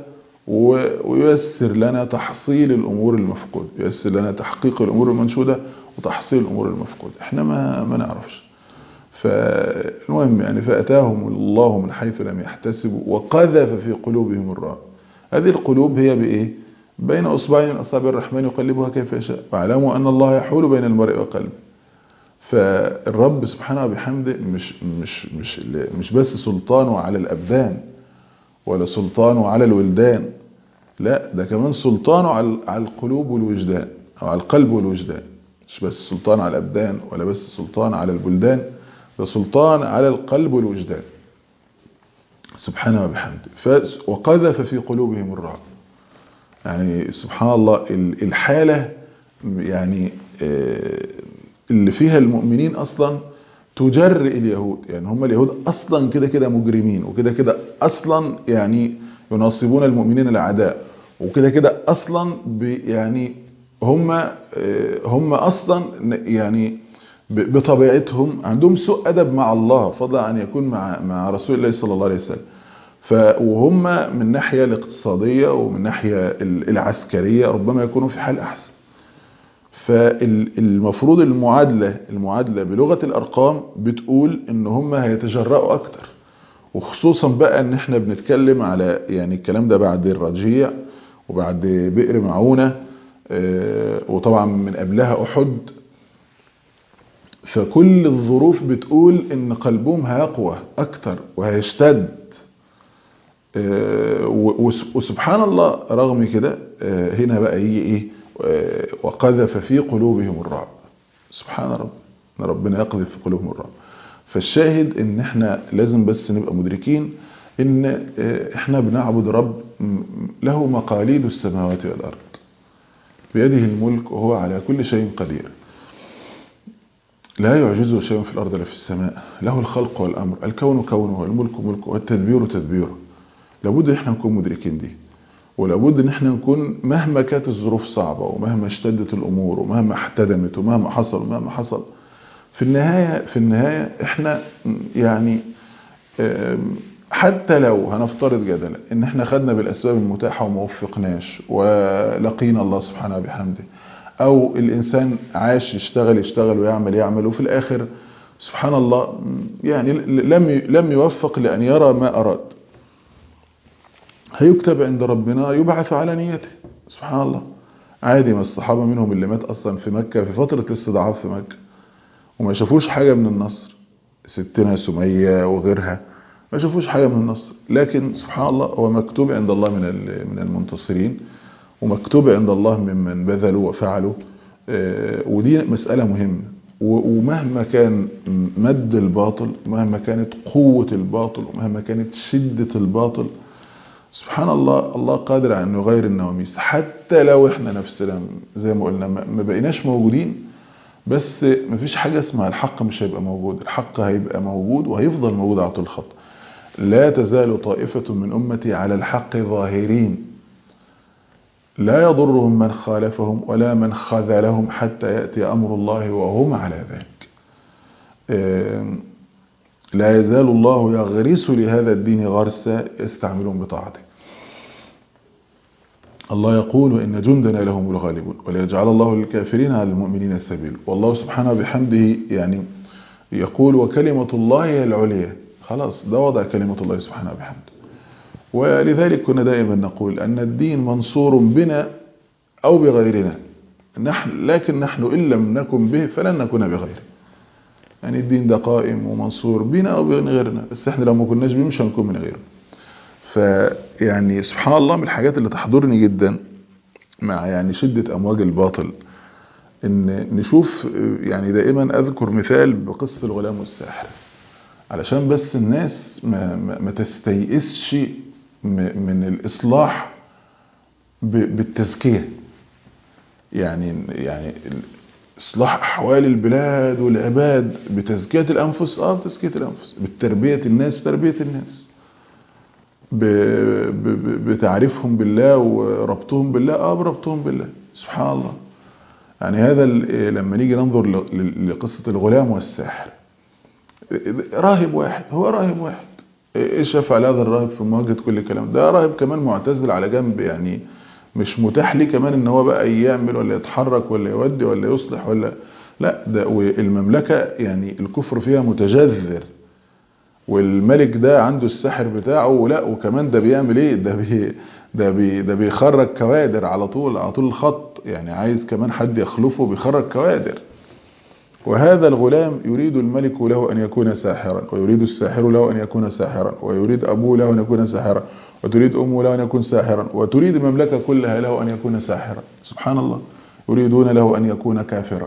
وييسر لنا تحصيل الامور المفقودة ييسر لنا تحقيق الامور المنشودة وتحصيل الامور المفقودة احنا ما ما نعرفش فالمهم يعني فأتاهم الله من حيث لم يحتسبوا وقذف في قلوبهم الرعب هذه القلوب هي بإيه بين أصبعين من أصابع الرحمن يقلبها كيف يشاء واعلموا أن الله يحول بين المرء وقلبه فالرب سبحانه وبحمده مش مش مش مش بس سلطانه على الأبدان ولا سلطانه على الولدان لا ده كمان سلطانه على القلوب والوجدان أو على القلب والوجدان مش بس سلطان على الأبدان ولا بس سلطان على البلدان ده سلطان على القلب والوجدان سبحانه وبحمده وقذف في قلوبهم الرعب يعني سبحان الله الحالة يعني اللي فيها المؤمنين أصلا تجرئ اليهود يعني هم اليهود أصلا كده كده مجرمين وكده كده أصلا يعني يناصبون المؤمنين الأعداء وكده كده أصلا يعني هم هم أصلا يعني بطبيعتهم عندهم سوء أدب مع الله فضلا أن يكون مع مع رسول الله صلى الله عليه وسلم وهم من الناحية الاقتصادية ومن الناحية العسكرية ربما يكونوا في حال أحسن فالمفروض المعادلة المعادلة بلغة الأرقام بتقول إن هم هيتجرأوا أكتر وخصوصا بقى إن إحنا بنتكلم على يعني الكلام ده بعد الرجيع وبعد بئر معونة وطبعا من قبلها أحد فكل الظروف بتقول ان قلبهم هيقوى اكتر وهيشتد وسبحان الله رغم كده هنا بقى يجي ايه وقذف في قلوبهم الرعب سبحان رب ان ربنا يقذف في قلوبهم الرعب فالشاهد ان احنا لازم بس نبقى مدركين ان احنا بنعبد رب له مقاليد السماوات والارض بيده الملك وهو على كل شيء قدير لا يعجزه شيء في الأرض ولا في السماء له الخلق والأمر الكون كونه والملك ملكه والتدبير تدبيره لابد ان احنا نكون مدركين دي ولابد ان احنا نكون مهما كانت الظروف صعبة ومهما اشتدت الأمور ومهما احتدمت ومهما حصل ومهما حصل في النهاية في النهاية احنا يعني حتى لو هنفترض جدلا ان احنا خدنا بالاسباب المتاحة وما وفقناش ولقينا الله سبحانه بحمده او الانسان عاش يشتغل يشتغل ويعمل يعمل وفي الاخر سبحان الله يعني لم لم يوفق لان يرى ما اراد هيكتب عند ربنا يبعث على نيته سبحان الله عادي ما الصحابة منهم اللي مات أصلا في مكة في فترة الاستضعاف في مكة وما شافوش حاجة من النصر ستنا سمية وغيرها ما شافوش حاجة من النصر لكن سبحان الله هو مكتوب عند الله من من المنتصرين ومكتوب عند الله ممن بذلوا وفعلوا ودي مسألة مهمة ومهما كان مد الباطل مهما كانت قوة الباطل ومهما كانت شدة الباطل سبحان الله الله قادر على انه يغير النواميس حتى لو احنا نفسنا زي ما قلنا ما بقيناش موجودين بس ما فيش حاجة اسمها الحق مش هيبقى موجود الحق هيبقى موجود وهيفضل موجود على طول الخط لا تزال طائفة من أمتي على الحق ظاهرين لا يضرهم من خالفهم ولا من خذلهم حتى يأتي أمر الله وهم على ذلك لا يزال الله يغرس لهذا الدين غرسا يستعملون بطاعته الله يقول إن جندنا لهم الغالبون وليجعل الله للكافرين على المؤمنين السبيل والله سبحانه بحمده يعني يقول وكلمة الله هي العليا خلاص ده وضع كلمة الله سبحانه بحمده ولذلك كنا دائما نقول أن الدين منصور بنا أو بغيرنا نحن لكن نحن إن لم نكن به فلن نكون بغيره يعني الدين ده قائم ومنصور بنا أو بين غيرنا بس احنا لو ما كناش بيه مش هنكون من غيره فيعني سبحان الله من الحاجات اللي تحضرني جدا مع يعني شدة أمواج الباطل ان نشوف يعني دائما أذكر مثال بقصة الغلام والساحر علشان بس الناس ما, ما, ما تستيئسش من الإصلاح بالتزكية يعني يعني إصلاح أحوال البلاد والعباد بتزكية الأنفس آه بتزكية الأنفس بالتربية الناس بتربية الناس بتعريفهم بالله وربطهم بالله آه بربطهم بالله سبحان الله يعني هذا لما نيجي ننظر لقصة الغلام والساحر راهب واحد هو راهب واحد ايش يفعل هذا الراهب في مواجهة كل الكلام ده راهب كمان معتزل على جنب يعني مش متاح ليه كمان ان هو بقى يعمل ولا يتحرك ولا يودي ولا يصلح ولا لا ده والمملكة يعني الكفر فيها متجذر والملك ده عنده السحر بتاعه ولا وكمان ده بيعمل ايه ده بي ده بي ده بيخرج كوادر على طول على طول الخط يعني عايز كمان حد يخلفه بيخرج كوادر وهذا الغلام يريد الملك له أن يكون ساحرا ويريد الساحر له أن يكون ساحرا ويريد أبوه له أن يكون ساحرا وتريد أمه له أن يكون ساحرا وتريد المملكة كلها له أن يكون ساحرا سبحان الله يريدون له أن يكون كافرا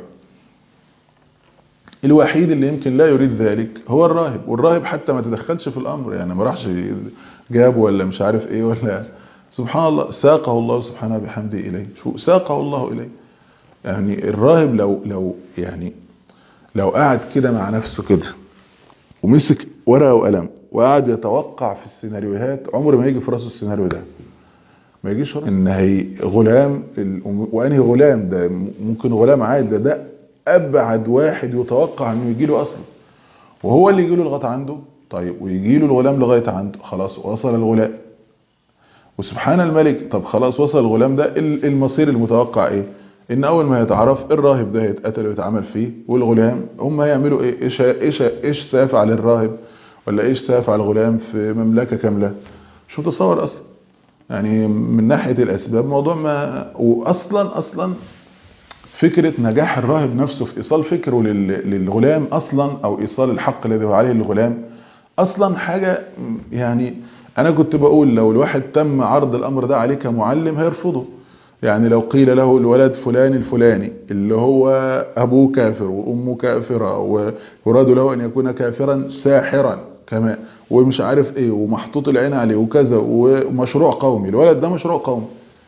الوحيد اللي يمكن لا يريد ذلك هو الراهب والراهب حتى ما تدخلش في الأمر يعني ما راحش جاب ولا مش عارف ايه ولا سبحان الله ساقه الله سبحانه بحمده إليه شو ساقه الله إليه يعني الراهب لو لو يعني لو قعد كده مع نفسه كده ومسك ورقه وقلم وقعد يتوقع في السيناريوهات عمر ما يجي في راسه السيناريو ده ما يجيش ان هي غلام وانهي غلام ده ممكن غلام عادي ده ده ابعد واحد يتوقع انه يجي له اصلا وهو اللي يجي له لغايه عنده طيب ويجي له الغلام لغايه عنده خلاص وصل الغلام وسبحان الملك طب خلاص وصل الغلام ده المصير المتوقع ايه ان اول ما يتعرف الراهب ده يتقتل ويتعمل فيه والغلام هم هيعملوا ايه ايش ايش ايش سيفعل الراهب ولا ايش سيفعل الغلام في مملكه كامله مش متصور اصلا يعني من ناحيه الاسباب موضوع ما واصلا اصلا فكره نجاح الراهب نفسه في ايصال فكره للغلام اصلا او ايصال الحق الذي هو عليه للغلام اصلا حاجه يعني انا كنت بقول لو الواحد تم عرض الامر ده عليه كمعلم هيرفضه يعني لو قيل له الولد فلان الفلاني اللي هو أبوه كافر وأمه كافرة ويراد له أن يكون كافرا ساحرا كمان ومش عارف ايه ومحطوط العين عليه وكذا ومشروع قومي الولد ده مشروع قومي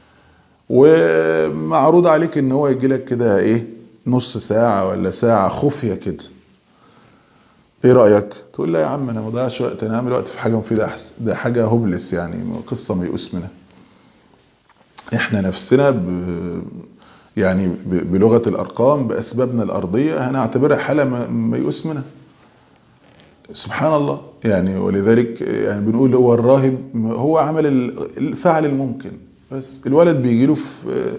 ومعروض عليك ان هو يجي لك كده ايه نص ساعة ولا ساعة خفية كده ايه رأيك تقول لا يا عم انا ما ضيعش وقت انا اعمل وقت في حاجة مفيدة احسن ده حاجة هوبلس يعني قصة ميؤوس منها احنا نفسنا ب يعني بلغة الارقام باسبابنا الارضية هنعتبرها حالة ميؤوس منها سبحان الله يعني ولذلك يعني بنقول هو الراهب هو عمل الفعل الممكن بس الولد بيجي له في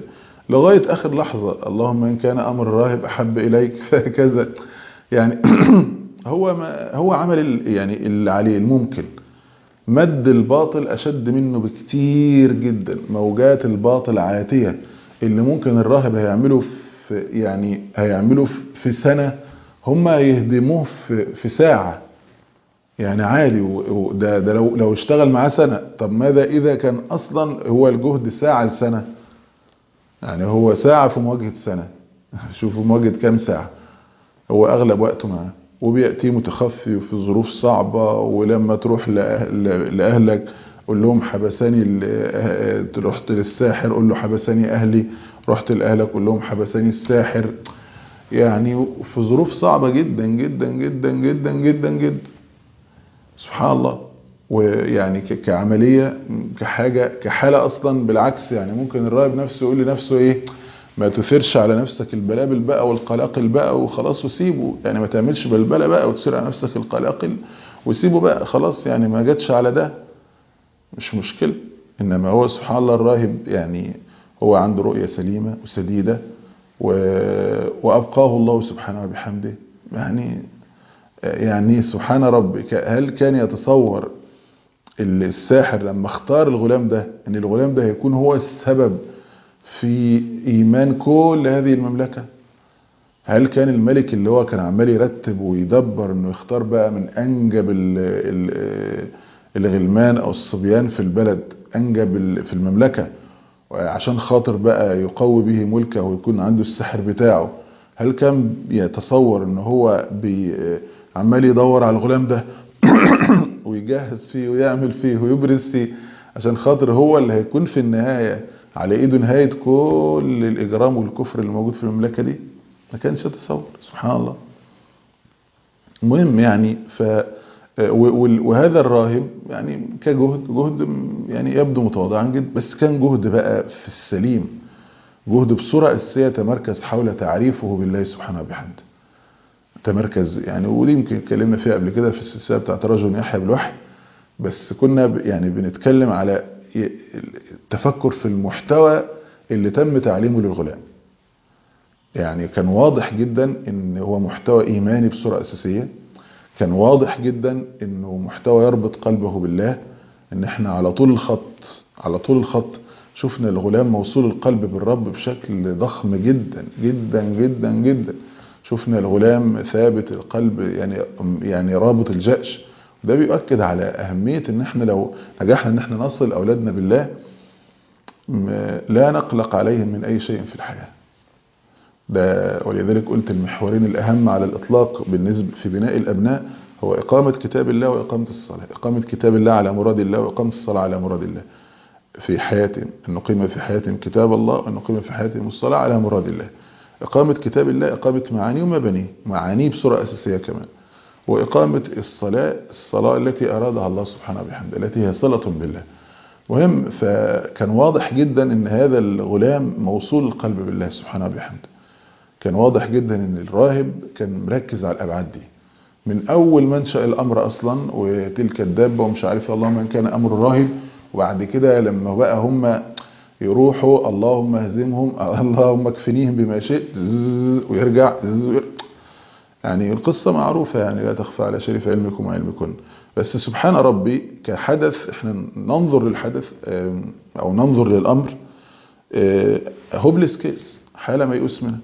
لغاية آخر لحظة اللهم إن كان أمر الراهب أحب إليك فكذا يعني هو ما هو عمل يعني اللي عليه الممكن مد الباطل أشد منه بكتير جدا موجات الباطل عاتية اللي ممكن الراهب هيعمله في يعني هيعمله في سنة هم يهدموه في, في ساعة يعني عادي وده ده لو لو اشتغل معاه سنة طب ماذا إذا كان أصلا هو الجهد ساعة لسنة يعني هو ساعة في مواجهة سنة شوفوا مواجهة كام ساعة هو أغلب وقته معاه وبيأتي متخفي وفي ظروف صعبة ولما تروح لأهل لأهلك قول لهم حبساني رحت للساحر قول له حبساني أهلي رحت لأهلك قول لهم حبساني الساحر يعني في ظروف صعبة جدا جدا جدا جدا جدا جدا سبحان الله ويعني كعملية كحاجة كحالة أصلا بالعكس يعني ممكن الراهب نفسه يقول لنفسه إيه ما تثيرش على نفسك البلابل بقى والقلاقل بقى وخلاص وسيبه يعني ما تعملش بلبلة بقى وتثير على نفسك القلاقل وسيبه بقى خلاص يعني ما جاتش على ده مش مشكلة إنما هو سبحان الله الراهب يعني هو عنده رؤية سليمة وسديدة و... وأبقاه الله سبحانه وبحمده يعني يعني سبحان ربك هل كان يتصور الساحر لما اختار الغلام ده ان الغلام ده هيكون هو السبب في ايمان كل هذه المملكة هل كان الملك اللي هو كان عمال يرتب ويدبر انه يختار بقى من انجب ال ال الغلمان او الصبيان في البلد انجب في المملكة عشان خاطر بقى يقوي به ملكه ويكون عنده السحر بتاعه هل كان يتصور ان هو بي عمال يدور على الغلام ده ويجهز فيه ويعمل فيه ويبرز فيه عشان خاطر هو اللي هيكون في النهاية على ايده نهاية كل الاجرام والكفر اللي موجود في المملكة دي ما كانش يتصور سبحان الله المهم يعني ف وهذا الراهب يعني كجهد جهد يعني يبدو متواضعا جدا بس كان جهد بقى في السليم جهد بصورة أساسية تمركز حول تعريفه بالله سبحانه وبحمده تمركز يعني ودي يمكن اتكلمنا فيها قبل كده في السلسله بتاعت رجل يحيى بالوحي بس كنا يعني بنتكلم على التفكر في المحتوى اللي تم تعليمه للغلام يعني كان واضح جدا ان هو محتوى ايماني بصوره اساسيه كان واضح جدا انه محتوى يربط قلبه بالله ان احنا على طول الخط على طول الخط شفنا الغلام موصول القلب بالرب بشكل ضخم جدا جدا جدا جدا شفنا الغلام ثابت القلب يعني يعني رابط الجأش ده بيؤكد على أهمية ان احنا لو نجحنا ان احنا نصل أولادنا بالله لا نقلق عليهم من أي شيء في الحياة ده ولذلك قلت المحورين الأهم على الإطلاق بالنسبة في بناء الأبناء هو إقامة كتاب الله وإقامة الصلاة إقامة كتاب الله على مراد الله وإقامة الصلاة على مراد الله في حياتهم أن نقيم في حياتهم كتاب الله وأن نقيم في حياتهم الصلاة على مراد الله إقامة كتاب الله إقامة معانيه ومبانيه معانيه بصورة أساسية كمان وإقامة الصلاة الصلاة التي أرادها الله سبحانه وبحمده التي هي صلة بالله مهم فكان واضح جدا ان هذا الغلام موصول القلب بالله سبحانه وبحمده كان واضح جدا ان الراهب كان مركز على الابعاد دي من اول منشأ الامر اصلا وتلك الدابة ومش عارف اللهم ان كان امر الراهب وبعد كده لما بقى هم يروحوا اللهم اهزمهم اللهم اكفنيهم بما شئت ويرجع يعني القصة معروفة يعني لا تخفى على شريف علمكم وعلمكن بس سبحان ربي كحدث احنا ننظر للحدث او ننظر للامر هوبلس كيس حالة ميؤوس منها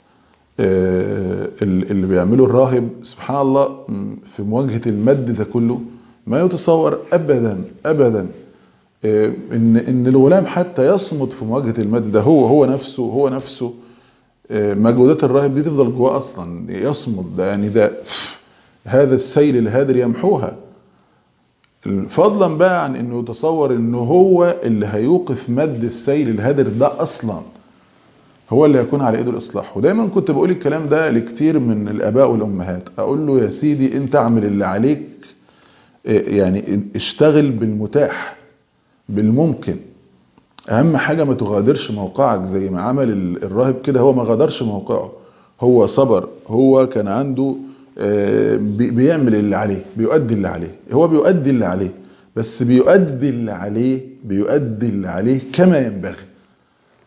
اللي بيعمله الراهب سبحان الله في مواجهة المد ده كله ما يتصور ابدا ابدا ان ان الغلام حتى يصمد في مواجهة المد ده هو هو نفسه هو نفسه مجهودات الراهب دي تفضل جواه اصلا يصمد ده يعني ده هذا السيل الهادر يمحوها فضلا بقى عن انه يتصور انه هو اللي هيوقف مد السيل الهادر ده اصلا هو اللي هيكون على ايده الاصلاح ودايما كنت بقول الكلام ده لكتير من الاباء والامهات اقول له يا سيدي انت اعمل اللي عليك يعني اشتغل بالمتاح بالممكن اهم حاجة ما تغادرش موقعك زي ما عمل الراهب كده هو ما غادرش موقعه هو صبر هو كان عنده بيعمل اللي عليه بيؤدي اللي عليه هو بيؤدي اللي عليه بس بيؤدي اللي عليه بيؤدي اللي عليه كما ينبغي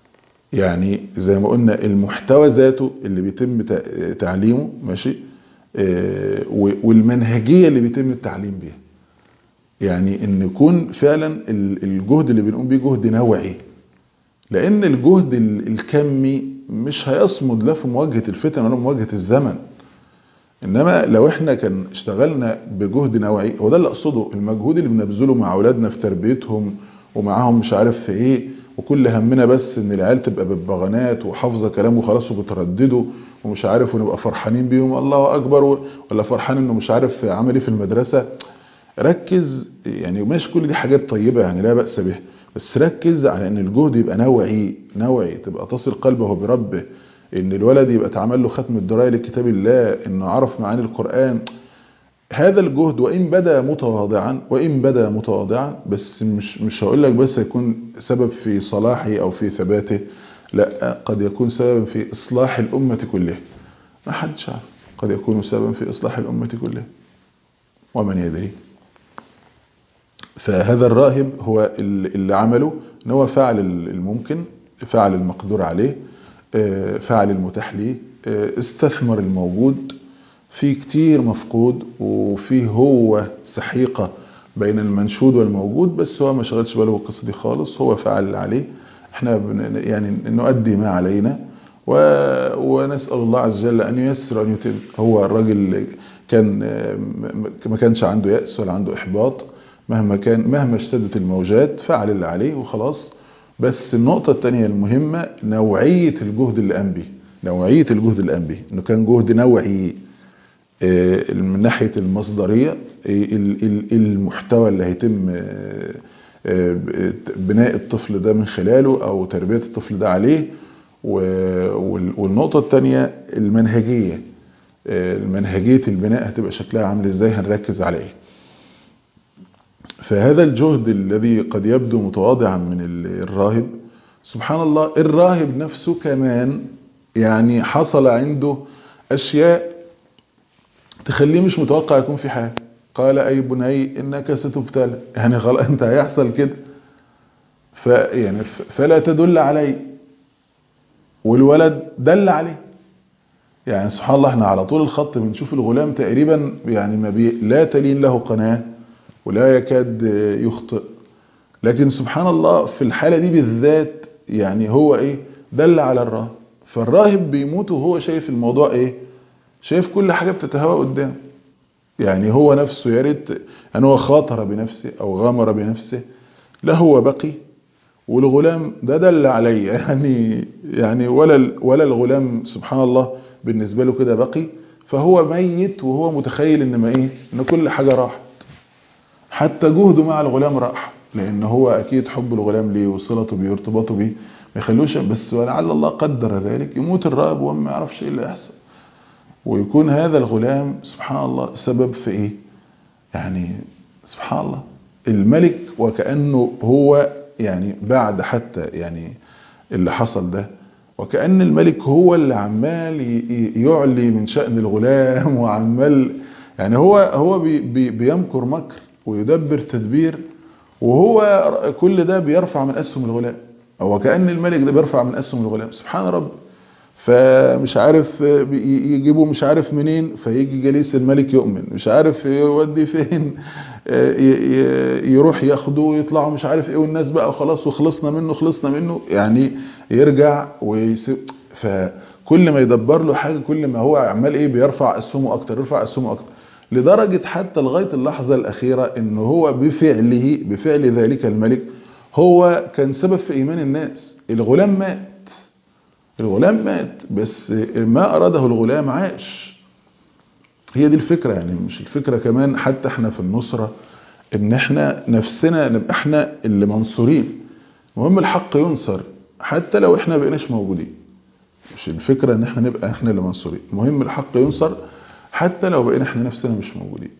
يعني زي ما قلنا المحتوى ذاته اللي بيتم تع- تعليمه ماشي آه، و- والمنهجية اللي بيتم التعليم بيها يعني ان يكون فعلا ال- الجهد اللي بنقوم بيه جهد نوعي لان الجهد ال- الكمي مش هيصمد لا في مواجهة الفتن ولا مواجهة الزمن انما لو احنا كان اشتغلنا بجهد نوعي هو ده اللي اقصده المجهود اللي بنبذله مع اولادنا في تربيتهم ومعاهم مش عارف في ايه وكل همنا بس ان العيال تبقى ببغانات وحافظه كلام وخلاص وبتردده ومش عارف ونبقى فرحانين بيهم الله اكبر و- ولا فرحان انه مش عارف عمل ايه في المدرسه ركز يعني ماشي كل دي حاجات طيبه يعني لا باس بها بس ركز على ان الجهد يبقى نوعي نوعي تبقى تصل قلبه بربه ان الولد يبقى اتعمل له ختم الدرايه لكتاب الله انه عرف معاني القران هذا الجهد وان بدا متواضعا وان بدا متواضعا بس مش مش هقول لك بس يكون سبب في صلاحه او في ثباته لا قد يكون سببا في اصلاح الامه كلها ما حدش عارف قد يكون سببا في اصلاح الامه كلها ومن يدري فهذا الراهب هو اللي عمله ان هو فعل الممكن فعل المقدور عليه آه، فعل المتاح ليه آه، استثمر الموجود في كتير مفقود وفيه هو سحيقة بين المنشود والموجود بس هو ما شغلش باله بالقصة دي خالص هو فعل اللي عليه احنا بن- يعني نؤدي ما علينا و... ونسأل الله عز وجل أن ييسر أن يتم هو الراجل كان آه، م- م- ما كانش عنده يأس ولا عنده إحباط مهما كان مهما اشتدت الموجات فعل اللي عليه وخلاص بس النقطة الثانية المهمة نوعية الجهد اللي قام به نوعية الجهد اللي قام به انه كان جهد نوعي آه، من ناحية المصدرية آه، ال- ال- المحتوى اللي هيتم آه، آه، بناء الطفل ده من خلاله او تربية الطفل ده عليه و- وال- والنقطة الثانية المنهجية آه، المنهجية البناء هتبقى شكلها عامل ازاي هنركز عليه فهذا الجهد الذي قد يبدو متواضعا من ال- الراهب سبحان الله الراهب نفسه كمان يعني حصل عنده أشياء تخليه مش متوقع يكون في حاجة قال أي بني إنك ستبتلى يعني خلاص أنت هيحصل كده ف يعني ف- فلا تدل علي والولد دل عليه يعني سبحان الله احنا على طول الخط بنشوف الغلام تقريبا يعني ما بي لا تلين له قناة ولا يكاد يخطئ لكن سبحان الله في الحالة دي بالذات يعني هو ايه دل على الراهب فالراهب بيموت وهو شايف الموضوع ايه شايف كل حاجة بتتهوى قدامه يعني هو نفسه يا ريت يعني هو خاطر بنفسه او غامر بنفسه لا هو بقي والغلام ده دل علي يعني يعني ولا ال- ولا الغلام سبحان الله بالنسبه له كده بقي فهو ميت وهو متخيل ان ما ايه ان كل حاجه راحت حتى جهده مع الغلام راح لان هو اكيد حب الغلام ليه وصلته بيه وارتباطه بيه ما يخلوش بس ولعل الله قدر ذلك يموت الراهب وهو ما يعرفش ايه اللي يحصل ويكون هذا الغلام سبحان الله سبب في ايه يعني سبحان الله الملك وكأنه هو يعني بعد حتى يعني اللي حصل ده وكأن الملك هو اللي عمال ي- ي- يعلي من شأن الغلام وعمال يعني هو هو بي بي بيمكر مكر ويدبر تدبير وهو كل ده بيرفع من أسهم الغلام هو كأن الملك ده بيرفع من أسهم الغلام سبحان رب فمش عارف بي- يجيبوا مش عارف منين فيجي جليس الملك يؤمن مش عارف يودي فين ي- ي- يروح ياخده ويطلعوا مش عارف ايه والناس بقى خلاص وخلصنا منه خلصنا منه يعني يرجع ويسيب فكل ما يدبر له حاجه كل ما هو عمال ايه بيرفع اسهمه اكتر يرفع اسهمه اكتر لدرجه حتى لغايه اللحظه الاخيره ان هو بفعله بفعل ذلك الملك هو كان سبب في ايمان الناس الغلام مات الغلام مات بس ما أراده الغلام عاش هي دي الفكرة يعني مش الفكرة كمان حتى احنا في النصرة ان احنا نفسنا نبقى احنا اللي منصورين المهم الحق ينصر حتى لو احنا بقيناش موجودين مش الفكرة ان احنا نبقى احنا اللي منصورين المهم الحق ينصر حتى لو بقينا احنا نفسنا مش موجودين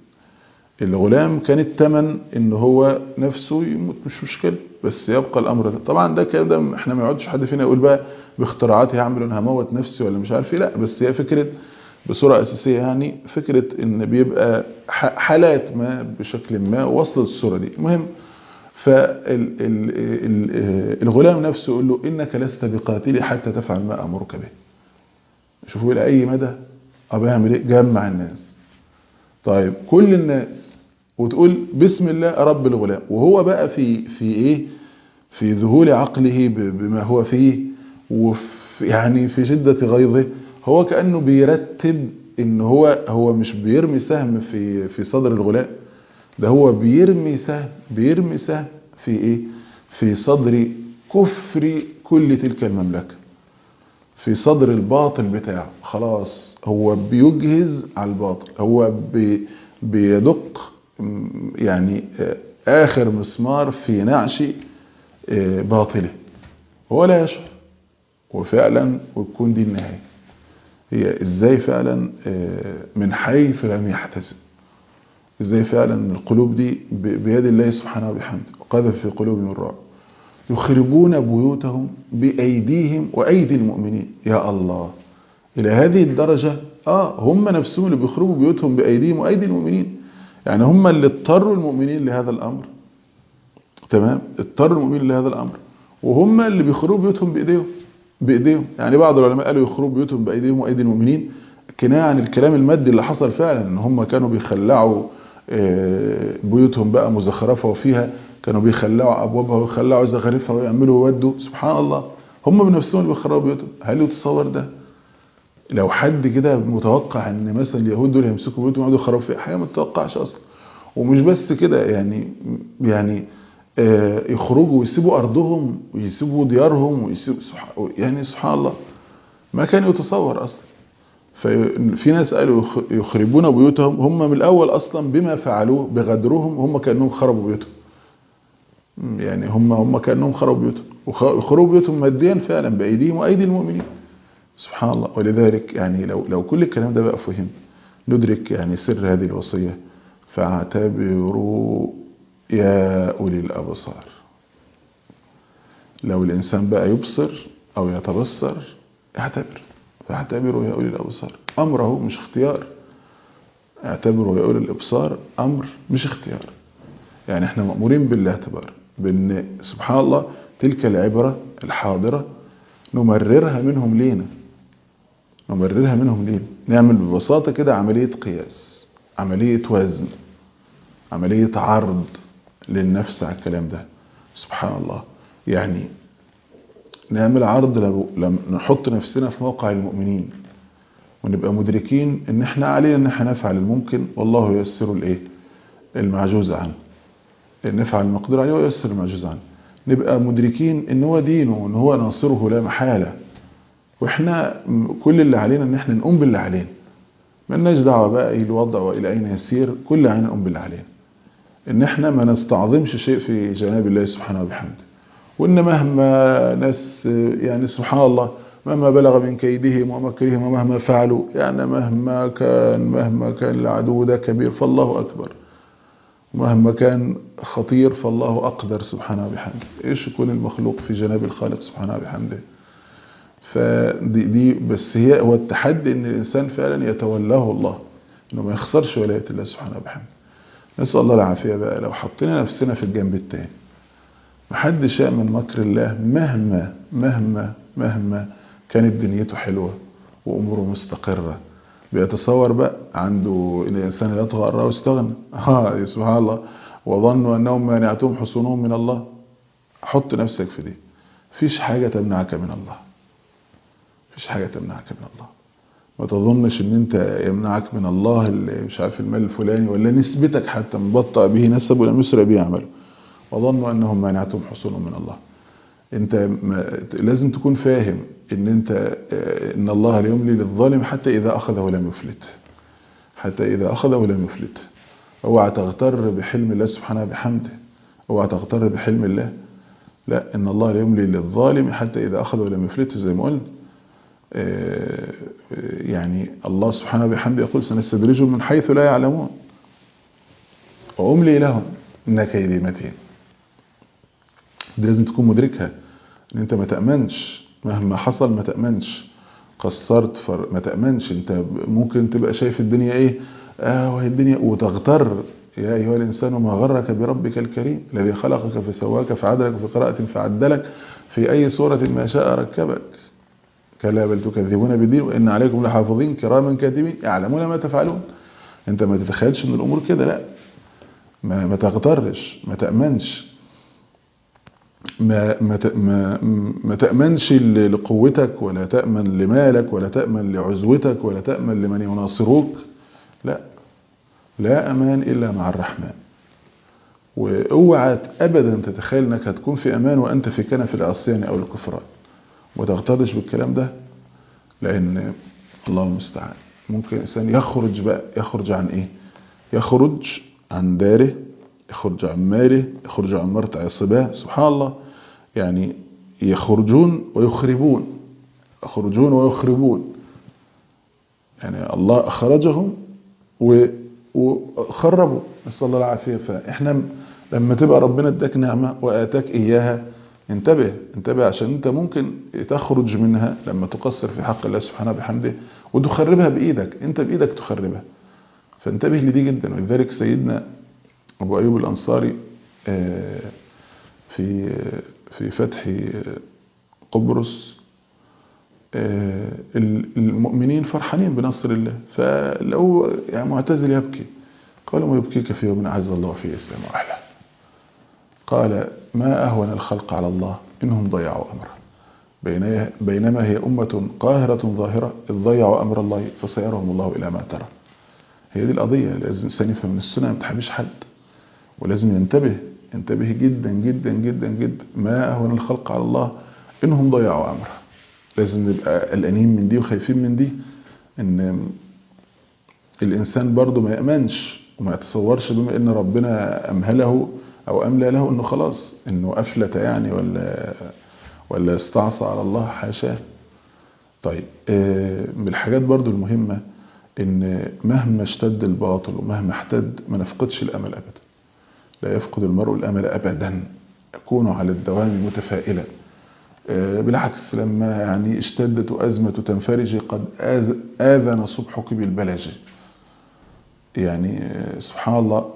الغلام كان التمن ان هو نفسه يموت مش مشكلة بس يبقى الامر ده طبعا ده كده احنا ما يقعدش حد فينا يقول بقى باختراعاتي هعمل انا هموت نفسي ولا مش عارف ايه لا بس هي فكرة بصورة اساسية يعني فكرة ان بيبقى ح- حالات ما بشكل ما وصلت الصورة دي المهم فالغلام نفسه يقول له إنك لست بقاتلي حتى تفعل ما أمرك به شوفوا إلى أي مدى أبا يعمل إيه جمع الناس طيب كل الناس وتقول بسم الله رب الغلام وهو بقى في في إيه في ذهول عقله بما هو فيه وفي يعني في شدة غيظه هو كأنه بيرتب ان هو هو مش بيرمي سهم في في صدر الغلام ده هو بيرمي سهم بيرمي سهم في ايه في صدر كفر كل تلك المملكة في صدر الباطل بتاعه خلاص هو بيجهز على الباطل هو بي بيدق يعني اخر مسمار في نعش باطله هو لا يشعر وفعلا وتكون دي النهايه هي ازاي فعلا من حيث لم يحتسب ازاي فعلا القلوب دي بيد الله سبحانه وبحمده وقذف في قلوبهم الرعب يخربون بيوتهم بأيديهم وأيدي المؤمنين يا الله إلى هذه الدرجة آه هم نفسهم اللي بيخربوا بيوتهم بأيديهم وأيدي المؤمنين يعني هم اللي اضطروا المؤمنين لهذا الأمر تمام اضطروا المؤمنين لهذا الأمر وهم اللي بيخربوا بيوتهم بإيديهم بإيديهم يعني بعض العلماء قالوا يخربوا بيوتهم بأيديهم وأيدي المؤمنين كناية عن الكلام المادي اللي حصل فعلا ان هم كانوا بيخلعوا بيوتهم بقى مزخرفة وفيها كانوا بيخلعوا أبوابها ويخلعوا زخارفها ويعملوا ويودوا سبحان الله هم بنفسهم اللي بيخربوا بيوتهم هل يتصور ده لو حد كده متوقع ان مثلا اليهود دول يمسكوا بيوتهم ويقعدوا يخربوا فيها حاجه ما تتوقعش اصلا ومش بس كده يعني يعني يخرجوا ويسيبوا ارضهم ويسيبوا ديارهم ويسيبوا يعني سبحان الله ما كان يتصور اصلا ففي ناس قالوا يخربون بيوتهم هم من الاول اصلا بما فعلوه بغدرهم هم كانهم خربوا بيوتهم يعني هم هم كانهم خربوا بيوتهم وخربوا بيوتهم ماديا فعلا بايديهم وايدي المؤمنين سبحان الله ولذلك يعني لو لو كل الكلام ده بقى فهم ندرك يعني سر هذه الوصيه فاعتبروا يا أولي الأبصار لو الإنسان بقى يبصر أو يتبصر اعتبر فاعتبروا يا أولي الأبصار أمره مش اختيار اعتبروا يا أولي الأبصار أمر مش اختيار يعني احنا مأمورين بالاعتبار بأن سبحان الله تلك العبرة الحاضرة نمررها منهم لينا نمررها منهم لينا نعمل ببساطة كده عملية قياس عملية وزن عملية عرض للنفس على الكلام ده سبحان الله يعني نعمل عرض لما نحط نفسنا في موقع المؤمنين ونبقى مدركين ان احنا علينا ان احنا نفعل الممكن والله ييسر الايه المعجوز عنه نفعل المقدور عليه وييسر المعجوز عنه نبقى مدركين ان هو دينه وان هو ناصره لا محالة واحنا كل اللي علينا ان احنا نقوم باللي علينا ملناش دعوة بقى ايه الوضع والى اين يسير كل علينا نقوم باللي علينا ان احنا ما نستعظمش شيء في جناب الله سبحانه وبحمده وان مهما ناس يعني سبحان الله مهما بلغ من كيدهم ومكرهم ومهما فعلوا يعني مهما كان مهما كان العدو ده كبير فالله اكبر مهما كان خطير فالله اقدر سبحانه وبحمده ايش يكون المخلوق في جناب الخالق سبحانه وبحمده فدي دي بس هي هو التحدي ان الانسان فعلا يتولاه الله انه ما يخسرش ولايه الله سبحانه وبحمده نسال الله العافيه بقى لو حطينا نفسنا في الجنب التاني محدش يامن مكر الله مهما مهما مهما كانت دنيته حلوه واموره مستقره بيتصور بقى عنده الانسان لا يطغى الله واستغنى اه سبحان الله وظنوا انهم مانعتهم حصونهم من الله حط نفسك في دي مفيش حاجه تمنعك من الله مفيش حاجه تمنعك من الله ما تظنش ان انت يمنعك من الله اللي مش عارف المال الفلاني ولا نسبتك حتى مبطأ به نسب ولم يسرع به عمله وظنوا انهم مانعتهم حصونهم من الله انت لازم تكون فاهم ان انت ان الله لا يملي للظالم حتى اذا اخذه لم يفلت حتى اذا اخذه لم يفلت اوعى تغتر بحلم الله سبحانه بحمده اوعى تغتر بحلم الله لا ان الله لا يملي للظالم حتى اذا اخذه لم يفلت زي ما قلنا يعني الله سبحانه بحمده يقول سنستدرجهم من حيث لا يعلمون واملي لهم ان كيدي متين دي لازم تكون مدركها ان انت ما تأمنش مهما حصل ما تأمنش قصرت فر ما تأمنش انت ممكن تبقى شايف الدنيا ايه اه وهي الدنيا وتغتر يا أيها الإنسان ما غرك بربك الكريم الذي خلقك فسواك فعدلك في قراءة فعدلك في أي سورة ما شاء ركبك كلا بل تكذبون بالدين وإن عليكم لحافظين كراما كاتبين يعلمون ما تفعلون انت ما تتخيلش ان الامور كده لا ما, ما تغترش ما تأمنش ما, ما, ما, ما تأمنش لقوتك ولا تأمن لمالك ولا تأمن لعزوتك ولا تأمن لمن يناصروك لا لا أمان إلا مع الرحمن واوعى ابدا تتخيل انك هتكون في امان وانت في كنف العصيان او الكفران وتغترش بالكلام ده لان الله المستعان ممكن الانسان يخرج بقى يخرج عن ايه يخرج عن داره يخرج عن ماله يخرج عن مرتع صباه سبحان الله يعني يخرجون ويخربون يخرجون ويخربون يعني الله أخرجهم وخربوا نسأل الله العافية فإحنا لما تبقى ربنا اداك نعمة وآتاك إياها انتبه انتبه عشان انت ممكن تخرج منها لما تقصر في حق الله سبحانه بحمده وتخربها بإيدك انت بإيدك تخربها فانتبه لدي جدا ولذلك سيدنا أبو أيوب الأنصاري في في فتح قبرص المؤمنين فرحانين بنصر الله فلو يعني معتزل يبكي قال ما يبكيك في يوم عز الله فيه إسلام أحلى قال ما أهون الخلق على الله إنهم ضيعوا أمره بينما هي أمة قاهرة ظاهرة إذ ضيعوا أمر الله فسيرهم الله إلى ما ترى هي دي القضية لازم الإنسان يفهم من السنة ما تحبش حد ولازم ينتبه ينتبه جدا جدا جدا جدا ما أهون الخلق على الله إنهم ضيعوا أمره لازم نبقى قلقانين من دي وخايفين من دي إن الإنسان برضه ما يأمنش وما يتصورش بما إن ربنا أمهله أو أملى له إنه خلاص إنه أفلت يعني ولا ولا استعصى على الله حاشاه طيب من الحاجات برضه المهمة إن مهما اشتد الباطل ومهما احتد ما نفقدش الأمل أبدا لا يفقد المرء الأمل أبدا يكون على الدوام متفائلا بالعكس لما يعني اشتدت أزمة تنفرج قد آذن صبحك بالبلج يعني سبحان الله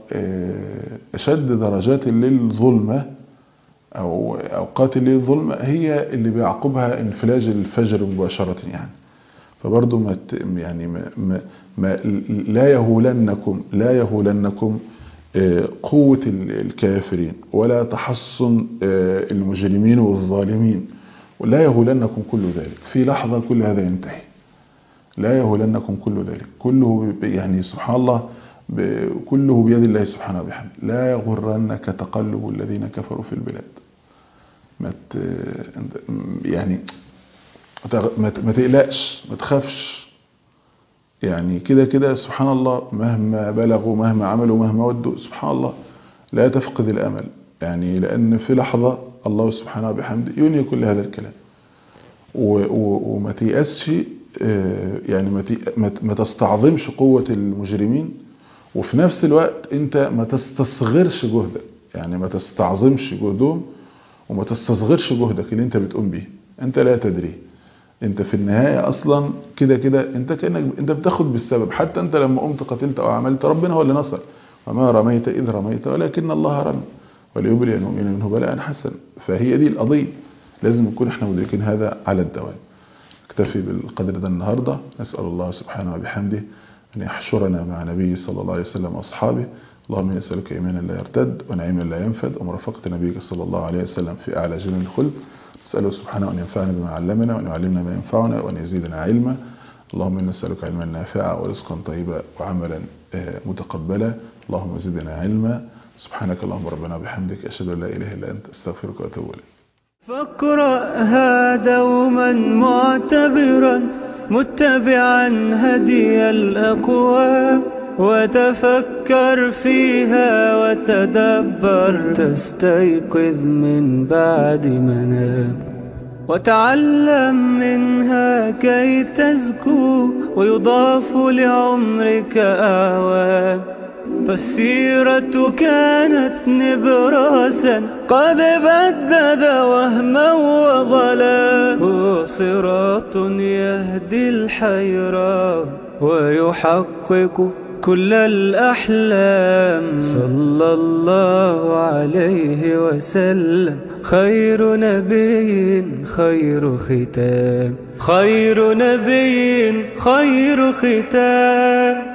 أشد درجات الليل ظلمة أو أوقات الليل ظلمة هي اللي بيعقبها انفلاج الفجر مباشرة يعني فبرضه ما يعني ما ما ما لا يهولنكم لا يهولنكم قوة الكافرين ولا تحصن المجرمين والظالمين ولا يهولنكم كل ذلك في لحظة كل هذا ينتهي لا يهولنكم كل ذلك كله يعني سبحان الله كله بيد الله سبحانه وبحمده لا يغرنك تقلب الذين كفروا في البلاد ما يعني ما تقلقش ما تخافش يعني كده كده سبحان الله مهما بلغوا مهما عملوا مهما ودوا سبحان الله لا تفقد الأمل يعني لأن في لحظة الله سبحانه وبحمده ينهي كل هذا الكلام وما تيأسش يعني ما تستعظمش قوة المجرمين وفي نفس الوقت انت ما تستصغرش جهدك يعني ما تستعظمش جهدهم وما تستصغرش جهدك اللي انت بتقوم بيه انت لا تدري انت في النهاية اصلا كده كده انت كأنك انت بتاخد بالسبب حتى انت لما قمت قتلت او عملت ربنا هو اللي نصر وما رميت اذ رميت ولكن الله رمي وليبلي المؤمن منه بلاء حسن فهي دي القضية لازم نكون احنا مدركين هذا على الدوام اكتفي بالقدر ده النهاردة نسأل الله سبحانه وبحمده أن يحشرنا مع نبيه صلى الله عليه وسلم وأصحابه اللهم نسألك إيمانا لا يرتد ونعيما لا ينفد ومرافقة نبيك صلى الله عليه وسلم في أعلى جنة الخلد نسأله سبحانه أن ينفعنا بما علمنا وأن يعلمنا ما ينفعنا وأن يزيدنا علما اللهم إنا نسألك علما نافعا ورزقا طيبا وعملا متقبلا اللهم زدنا علما سبحانك اللهم ربنا بحمدك أشهد أن لا إله إلا أنت أستغفرك وأتوب إليك فاقرأها دوما معتبرا متبعا هدي الأقوام وتفكر فيها وتدبر تستيقظ من بعد منام وتعلم منها كي تزكو ويضاف لعمرك أعوام فالسيرة كانت نبراسا قد بدد وهما وظلا هو صراط يهدي الحيران ويحقق كل الأحلام صلى الله عليه وسلم خير نبي خير ختام خير نبي خير ختام